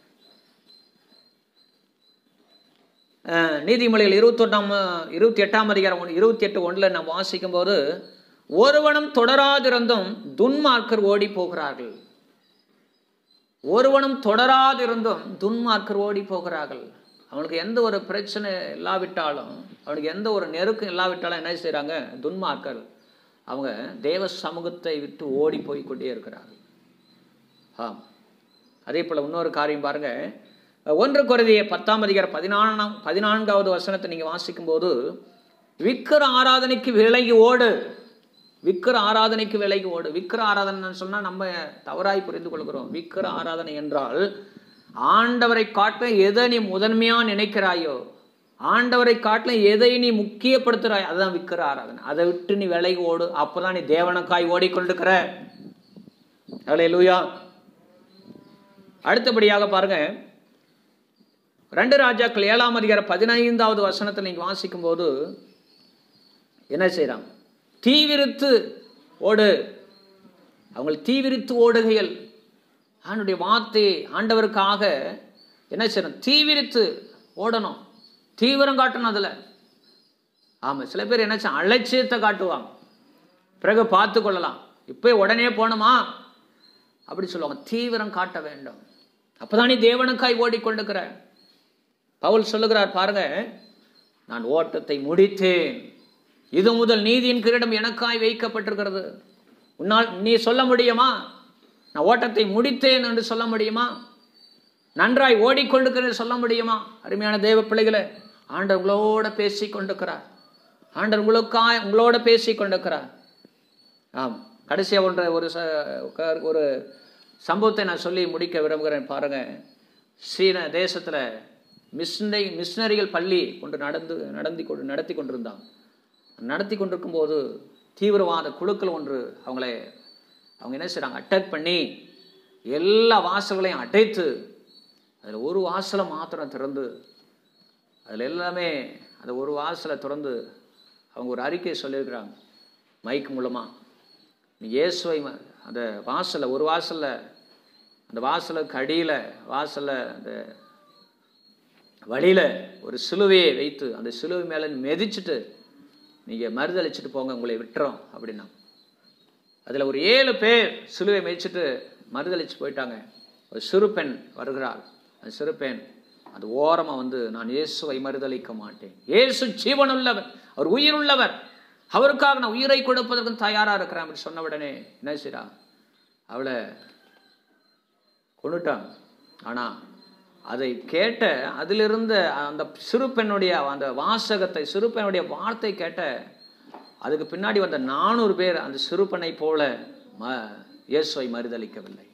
அஹ், நீதிமொழிகள் இருபத்தொட்டாம் இருபத்தி எட்டாம் அதிகாரம் ஒன்று இருபத்தி எட்டு ஒன்றில் நாம் வாசிக்கும் போது ஒருவனும் தொடராதிருந்தும் துன்மார்க்கர் ஓடி போகிறார்கள் ஒருவனும் தொடராதிருந்தும் துன்மார்க்கர் ஓடி போகிறார்கள் அவனுக்கு எந்த ஒரு பிரச்சனை இல்லாவிட்டாலும் அவனுக்கு எந்த ஒரு நெருக்கம் இல்லாவிட்டாலும் என்ன செய்கிறாங்க துன்மார்க்கர் அவங்க தேவ சமூகத்தை விட்டு ஓடி போய் கொண்டே இருக்கிறார்கள் ஆம் அதே போல் இன்னொரு காரியம் பாருங்க ஒன்று குருதிய பத்தாம் அதிகாரம் பதினான்காம் பதினான்காவது வசனத்தை நீங்கள் வாசிக்கும்போது விக்கிர ஆராதனைக்கு விலகி ஓடு விக்கிர ஆராதனைக்கு விலகி ஓடு விக்கிர ஆராதனைன்னு சொன்னால் நம்ம தவறாய் புரிந்து கொள்கிறோம் விக்கிர ஆராதனை என்றால் ஆண்டவரை காட்டிலும் எதை நீ முதன்மையா நினைக்கிறாயோ ஆண்டவரை காட்டிலும் எதை நீ முக்கியப்படுத்துகிறாய் அதுதான் விக்கிர ஆராதனை அதை விட்டு நீ விலகி ஓடு அப்பதான் நீ தேவனுக்காய் ஓடிக்கொண்டிருக்கிற அலே லூயா அடுத்தபடியாக பாருங்க ரெண்டு ராஜாக்கள் ஏழாம் அதிகாரம் பதினைந்தாவது வசனத்தில் நீங்கள் வாசிக்கும் போது என்ன செய்கிறாங்க தீவிரித்து ஓடு அவங்கள் தீவிரித்து ஓடுகையில் ஆண்டுடைய வார்த்தை ஆண்டவருக்காக என்ன செய்யணும் தீவிரித்து ஓடணும் தீவிரம் காட்டணும் அதில் ஆமாம் சில பேர் என்ன செய்ய அலட்சியத்தை காட்டுவாங்க பிறகு பார்த்து கொள்ளலாம் இப்போ உடனே போகணுமா அப்படி சொல்லுவாங்க தீவிரம் காட்ட வேண்டும் அப்பதான் நீ தேவனுக்காய் ஓடிக்கொண்டிருக்கிற பவுல் சொல்லுகிறார் பாருங்க நான் ஓட்டத்தை முடித்தேன் இது முதல் நீதியின் கிரீடம் எனக்காய் வைக்கப்பட்டிருக்கிறது உன்னால் நீ சொல்ல முடியுமா நான் ஓட்டத்தை முடித்தேன் என்று சொல்ல முடியுமா நன்றாய் ஓடிக்கொண்டிருக்கிறேன் சொல்ல முடியுமா அருமையான தேவ பிள்ளைகளே ஆண்டவர் உங்களோட பேசி கொண்டிருக்கிறார் ஆண்டவர் உங்களுக்காய் உங்களோட பேசி கொண்டிருக்கிறார் ஆம் கடைசியாக ஒன்ற ஒரு ச க- ஒரு சம்பவத்தை நான் சொல்லி முடிக்க விரும்புகிறேன் பாருங்க சீன தேசத்தில் மிஷினரி மிஷினரிகள் பள்ளி கொண்டு நடந்து நடத்தி கொண்டு நடத்தி கொண்டிருந்தாங்க நடத்தி கொண்டிருக்கும் போது தீவிரவாத குழுக்கள் ஒன்று அவங்களை அவங்க என்ன செய்கிறாங்க அட்டாக் பண்ணி எல்லா வாசல்களையும் அடைத்து அதில் ஒரு வாசலை மாத்திரம் திறந்து அதில் எல்லாமே அந்த ஒரு வாசலை திறந்து அவங்க ஒரு அறிக்கையை சொல்லியிருக்கிறாங்க மைக் மூலமாக நீ இயேசுவை ம- அந்த வாசலில் ஒரு வாசலில் அந்த வாசலுக்கு அடியில் வாசலில் அந்த வழியில் ஒரு சிலுவையை வைத்து அந்த சிலுவை மேலே மிதிச்சிட்டு நீங்கள் மறுதளிச்சிட்டு போங்க உங்களை விட்டுறோம் அப்படின்னா அதில் ஒரு ஏழு பேர் சிலுவை மிதிச்சிட்டு மறுதளிச்சு போயிட்டாங்க ஒரு சிறு பெண் வருகிறாள் அந்த சிறு பெண் அது ஓரமாக வந்து நான் இயேசுவை மறுதளிக்க மாட்டேன் இயேசு ஜீவனுள்ளவர் அவர் உயிர் உள்ளவர் அவருக்காக நான் உயிரை கொடுப்பதற்கு தயாராக இருக்கிறேன் அப்படி சொன்ன உடனே என்ன செய்றா அவளை கொண்டுட்டாங்க ஆனால் அதை கேட்ட அதிலிருந்த அந்த சிறு பெண்ணுடைய அந்த வாசகத்தை சிறு பெண்ணுடைய வார்த்தை கேட்ட அதுக்கு பின்னாடி வந்த நானூறு பேர் அந்த சிறுபனை போல ம இயேசுவை மறுதளிக்கவில்லை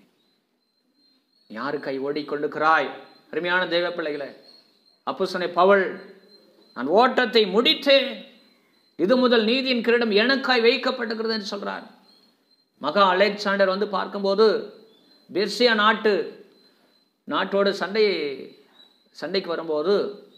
யாரு கை ஓடிக்கொண்டிருக்கிறாய் அருமையான தெய்வ பிள்ளைகளே அப்போ சொன்ன பவள் நான் ஓட்டத்தை முடித்தேன் இது முதல் நீதியின் கிரீடம் எனக்காய் வைக்கப்பட்டிருக்கிறது என்று சொல்றார் மகா அலெக்சாண்டர் வந்து பார்க்கும்போது பெர்சியா நாட்டு நாட்டோட சண்டை சண்டைக்கு வரும்போது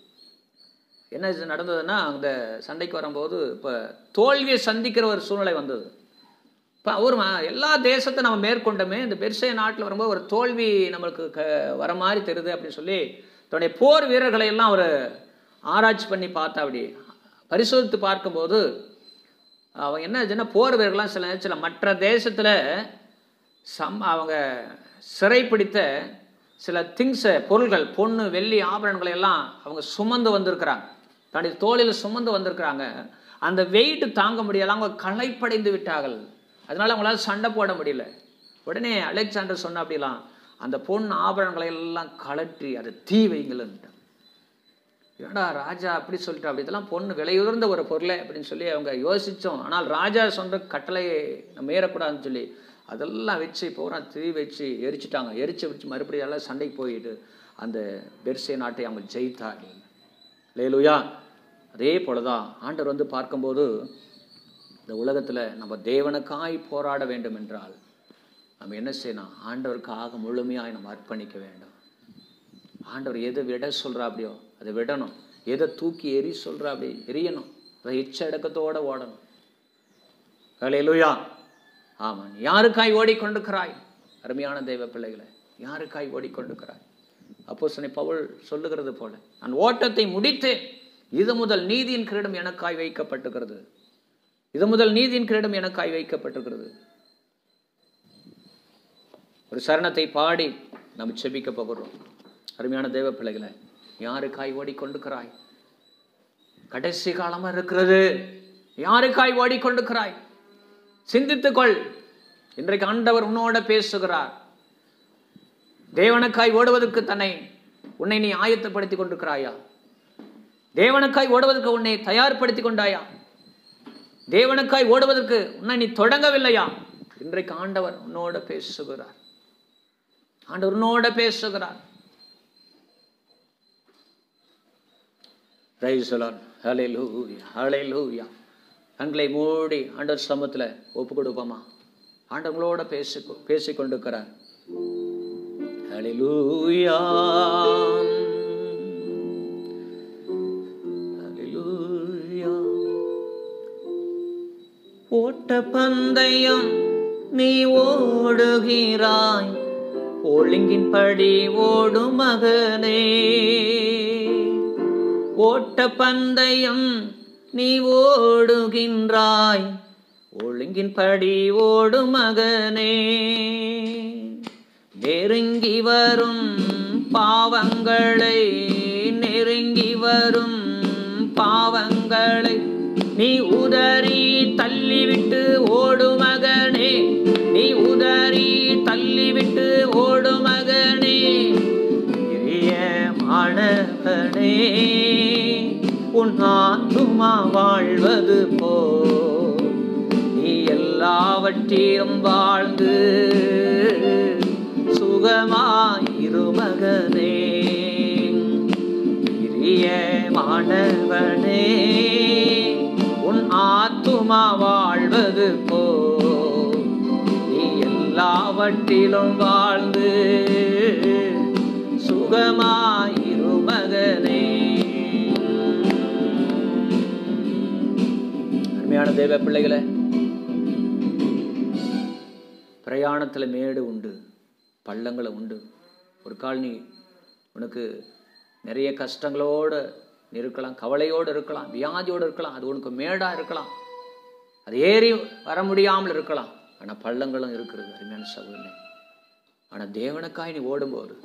என்ன இது நடந்ததுன்னா அந்த சண்டைக்கு வரும்போது இப்போ தோல்வியை சந்திக்கிற ஒரு சூழ்நிலை வந்தது இப்போ ஒரு ம- எல்லா தேசத்தை நம்ம மேற்கொண்டோமே இந்த பெர்சிய நாட்டில் வரும்போது ஒரு தோல்வி நம்மளுக்கு க வர மாதிரி தெரியுது அப்படின்னு சொல்லி தன்னுடைய போர் வீரர்களை எல்லாம் அவர் ஆராய்ச்சி பண்ணி பார்த்தா அப்படி பரிசோதித்து பார்க்கும்போது அவங்க என்ன ஆச்சுன்னா போர் வீரர்கள்லாம் சில நேரத்தில் மற்ற தேசத்தில் சம் அவங்க சிறைப்பிடித்த சில திங்ஸை பொருள்கள் பொண்ணு வெள்ளி ஆபரணங்களை எல்லாம் அவங்க சுமந்து வந்திருக்கிறாங்க தன்னுடைய தோளில் சுமந்து வந்திருக்கிறாங்க அந்த வெயிட் தாங்க முடியல அவங்க களைப்படைந்து விட்டார்கள் அதனால அவங்களால சண்டை போட முடியல உடனே அலெக்சாண்டர் சொன்ன அப்படிலாம் அந்த பொன் ஆபரணங்களை எல்லாம் கலற்றி அதை தீ வைங்கள்ன்ட்டாங்க ஏடா ராஜா அப்படி சொல்லிட்டு அப்படி இதெல்லாம் பொண்ணு விலையுயர்ந்த ஒரு பொருளை அப்படின்னு சொல்லி அவங்க யோசித்தோம் ஆனால் ராஜா சொன்ன கட்டளையை நம்ம மீறக்கூடாதுன்னு சொல்லி அதெல்லாம் வச்சு பூரா தீ வச்சு எரிச்சிட்டாங்க எரிச்சு வச்சு மறுபடியும் எல்லாம் சண்டைக்கு போயிட்டு அந்த பெர்சிய நாட்டை அவங்க ஜெயித்தார்கள் லேலுயா அதே போல தான் ஆண்டவர் வந்து பார்க்கும்போது இந்த உலகத்தில் நம்ம தேவனுக்காய் போராட வேண்டும் என்றால் நம்ம என்ன செய்யணும் ஆண்டவருக்காக முழுமையாய் நம்ம அர்ப்பணிக்க வேண்டும் ஆண்டவர் எதை விட சொல்கிறா அப்படியோ அதை விடணும் எதை தூக்கி எரி சொல்கிறா அப்படி எரியணும் அதை எச்ச அடக்கத்தோட ஓடணும் கலையிலுயா ஆமாம் யாருக்காய் ஓடிக்கொண்டிருக்கிறாய் அருமையான தெய்வ பிள்ளைகளை யாருக்காய் ஓடிக்கொண்டிருக்கிறாய் அப்போ சொன்ன பவுல் சொல்லுகிறது போல நான் ஓட்டத்தை முடித்தேன் இது முதல் நீதியின் கிரீடம் எனக்காய் வைக்கப்பட்டிருக்கிறது இது முதல் நீதியின் கிரீடம் எனக்காய் வைக்கப்பட்டிருக்கிறது ஒரு சரணத்தை பாடி நம்ம செபிக்க போகிறோம் அருமையான தேவ பிள்ளைகளை யாருக்காய் ஓடிக்கொண்டிருக்கிறாய் கடைசி காலமா இருக்கிறது யாருக்காய் ஓடிக்கொண்டிருக்கிறாய் சிந்தித்துக்கொள் இன்றைக்கு ஆண்டவர் உன்னோட பேசுகிறார் தேவனுக்காய் ஓடுவதற்கு தன்னை உன்னை நீ ஆயத்தப்படுத்திக் கொண்டிருக்கிறாயா தேவனுக்காய் ஓடுவதற்கு உன்னை தயார்படுத்தி கொண்டாயா தேவனுக்காய் ஓடுவதற்கு உன்னை நீ தொடங்கவில்லையா இன்றைக்கு ஆண்டவர் உன்னோட பேசுகிறார் ஆண்டவர் உன்னோட பேசுகிறார் Praise the Lord. Hallelujah. Hallelujah. கண்களை மூடி ஆண்டவர் சமத்துல ஒப்பு கொடுப்போமா ஆண்டவங்களோட பேசி பேசிக் கொண்டிருக்கிறார் Hallelujah. Hallelujah. ஓட்ட பந்தயம் நீ ஓடுகிறாய் ஒழுங்கின்படி ஓடும் மகனே ஓட்ட பந்தயம் நீ ஓடுகின்றாய் ஒழுங்கின்படி ஓடும் மகனே நெருங்கி வரும் பாவங்களை நெருங்கி வரும் பாவங்களை நீ உதறி தள்ளிவிட்டு ஓடு மகனே நீ உதறி தள்ளிவிட்டு ஓடு மகனே மாணவனே உன் ஆத்துமா வாழ்வது போ நீ எல்லாவற்றிலும் வாழ்ந்து சுகமாயிரு மகனே மாணவனே உன் ஆத்துமா வாழ்வது போ நீ எல்லாவற்றிலும் வாழ்ந்து சுகமாயிரு மகனே அருமையான தேவ பிள்ளைகளே பிரயாணத்தில் மேடு உண்டு பள்ளங்களை உண்டு ஒரு கால் நீ உனக்கு நிறைய கஷ்டங்களோடு நீ இருக்கலாம் கவலையோடு இருக்கலாம் வியாதியோடு இருக்கலாம் அது உனக்கு மேடாக இருக்கலாம் அது ஏறி வர முடியாமல் இருக்கலாம் ஆனால் பள்ளங்களும் இருக்கிறது அருமையான சகோதரனே ஆனால் தேவனுக்காய் நீ ஓடும்போது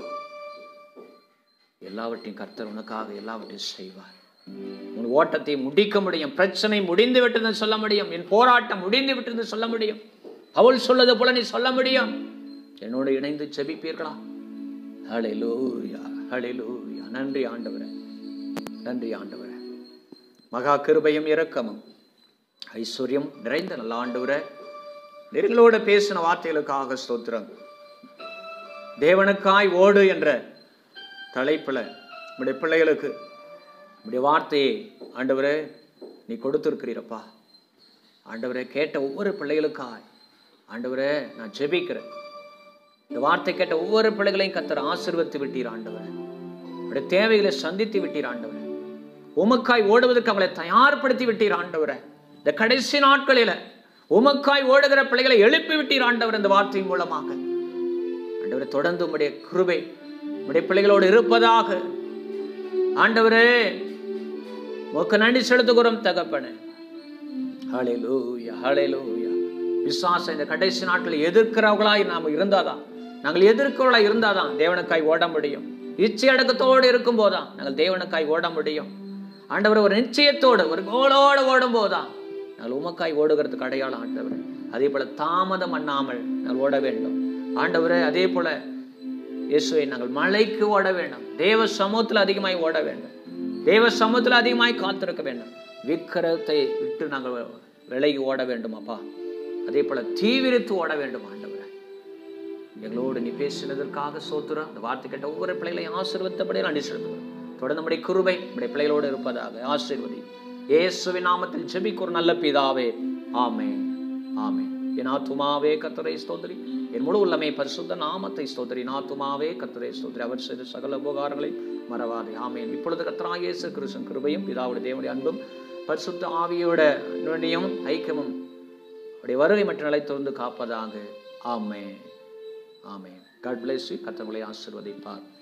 எல்லாவற்றையும் கர்த்தர் உனக்காக எல்லாவற்றையும் செய்வார் உன் ஓட்டத்தை முடிக்க முடியும் பிரச்சனை முடிந்து விட்டதுன்னு சொல்ல முடியும் என் போராட்டம் முடிந்து விட்டதுன்னு சொல்ல முடியும் அவள் சொல்லது போல நீ சொல்ல முடியும் என்னோடு இணைந்து செபிப்பீர்களா ஹalleluya ஹalleluya நன்றி ஆண்டவரே நன்றி ஆண்டவரே மகா கிருபையும் இரக்கமும் ஐஸ்வர்யம் நிறைந்த நல்ல ஆண்டவரே நெருங்களோட பேசின வார்த்தைகளுக்காக ஸ்தோத்திரம் தேவனுக்காய் ஓடு என்ற தலைப்பில் நம்முடைய பிள்ளைகளுக்கு நம்முடைய வார்த்தையை ஆண்டவரே நீ கொடுத்துருக்கிறீரப்பா ஆண்டவரே கேட்ட ஒவ்வொரு பிள்ளைகளுக்காய் ஆண்டவரே நான் ஜெபிக்கிறேன் இந்த வார்த்தை கேட்ட ஒவ்வொரு பிள்ளைகளையும் கத்தர் ஆசிர்வத்து விட்டீர் ஆண்டவரே உடைய தேவைகளை சந்தித்து விட்டீர் ஆண்டவரே உமக்காய் ஓடுவதற்கு அவங்களை தயார்படுத்தி விட்டீர் ஆண்டவரே இந்த கடைசி நாட்களில உமக்காய் ஓடுகிற பிள்ளைகளை எழுப்பி விட்டீர் ஆண்டவர் இந்த வார்த்தையின் மூலமாக ஆண்டவரே தொடர்ந்து உம்முடைய கிருபை உம்முடைய பிள்ளைகளோடு இருப்பதாக ஆண்டவரே உமக்கு நன்றி செலுத்துகிறோம் தகப்பனே ஹalleluya ஹalleluya விசுவாசம் இந்த கடைசி நாட்களில் எதிர்க்கிறவர்களாய் நாம் இருந்தாதான் நாங்கள் எதிர்க்கிறவர்களாய் இருந்தாதான் தேவனுக்காய் ஓட முடியும் இச்சை அடக்கத்தோடு இருக்கும் போதான் நாங்கள் தேவனுக்காய் ஓட முடியும் ஆண்டவர் ஒரு நிச்சயத்தோடு ஒரு கோலோடு ஓடும் போதுதான் நாங்கள் உமக்காய் ஓடுகிறதுக்கு அடையாளம் ஆண்டவர் அதே போல தாமதம் பண்ணாமல் நாங்கள் ஓட வேண்டும் ஆண்டவரே அதே போல இயேசுவை நாங்கள் மலைக்கு ஓட வேண்டும் தேவ சமூகத்தில் அதிகமாய் ஓட வேண்டும் தேவ சமூகத்தில் அதிகமாய் காத்திருக்க வேண்டும் விக்கிரத்தை விட்டு நாங்கள் விலகி ஓட வேண்டும் அப்பா அதே போல தீவிரித்து ஓட வேண்டும் ஆண்டவரே எங்களோடு நீ பேசினதற்காக சோத்துறோம் அந்த வார்த்தை கேட்ட ஒவ்வொரு பிள்ளைகளையும் ஆசீர்வத்தபடி நன்றி செலுத்துகிறோம் தொடர்ந்து நம்முடைய கிருபை நம்முடைய பிள்ளைகளோடு இருப்பதாக ஆசீர்வதி இயேசுவின் நாமத்தில் ஜெபிக்கும் நல்ல பிதாவே ஆமே ஆமே என் ஆத்துமாவே கத்தரை ஸ்தோத்திரி என் முழு உள்ளமே பரிசுத்த நாமத்தை ஸ்தோத்திரி நாத்துமாவே கத்தரை ஸ்தோத்திரி அவர் செய்த சகல உபகாரங்களை மறவாதே ஆமேன் இப்பொழுது கத்தரா இயேசு கிருஷ்ணன் கிருபையும் பிதாவுடைய தேவனுடைய அன்பும் பரிசுத்த ஆவியோட நுண்ணியும் ஐக்கியமும் அவருடைய வருகை மற்றும் நிலை தொடர்ந்து காப்பதாக ஆமே ஆமே காட் பிளேஸ் கத்தர்களை ஆசிர்வதிப்பார்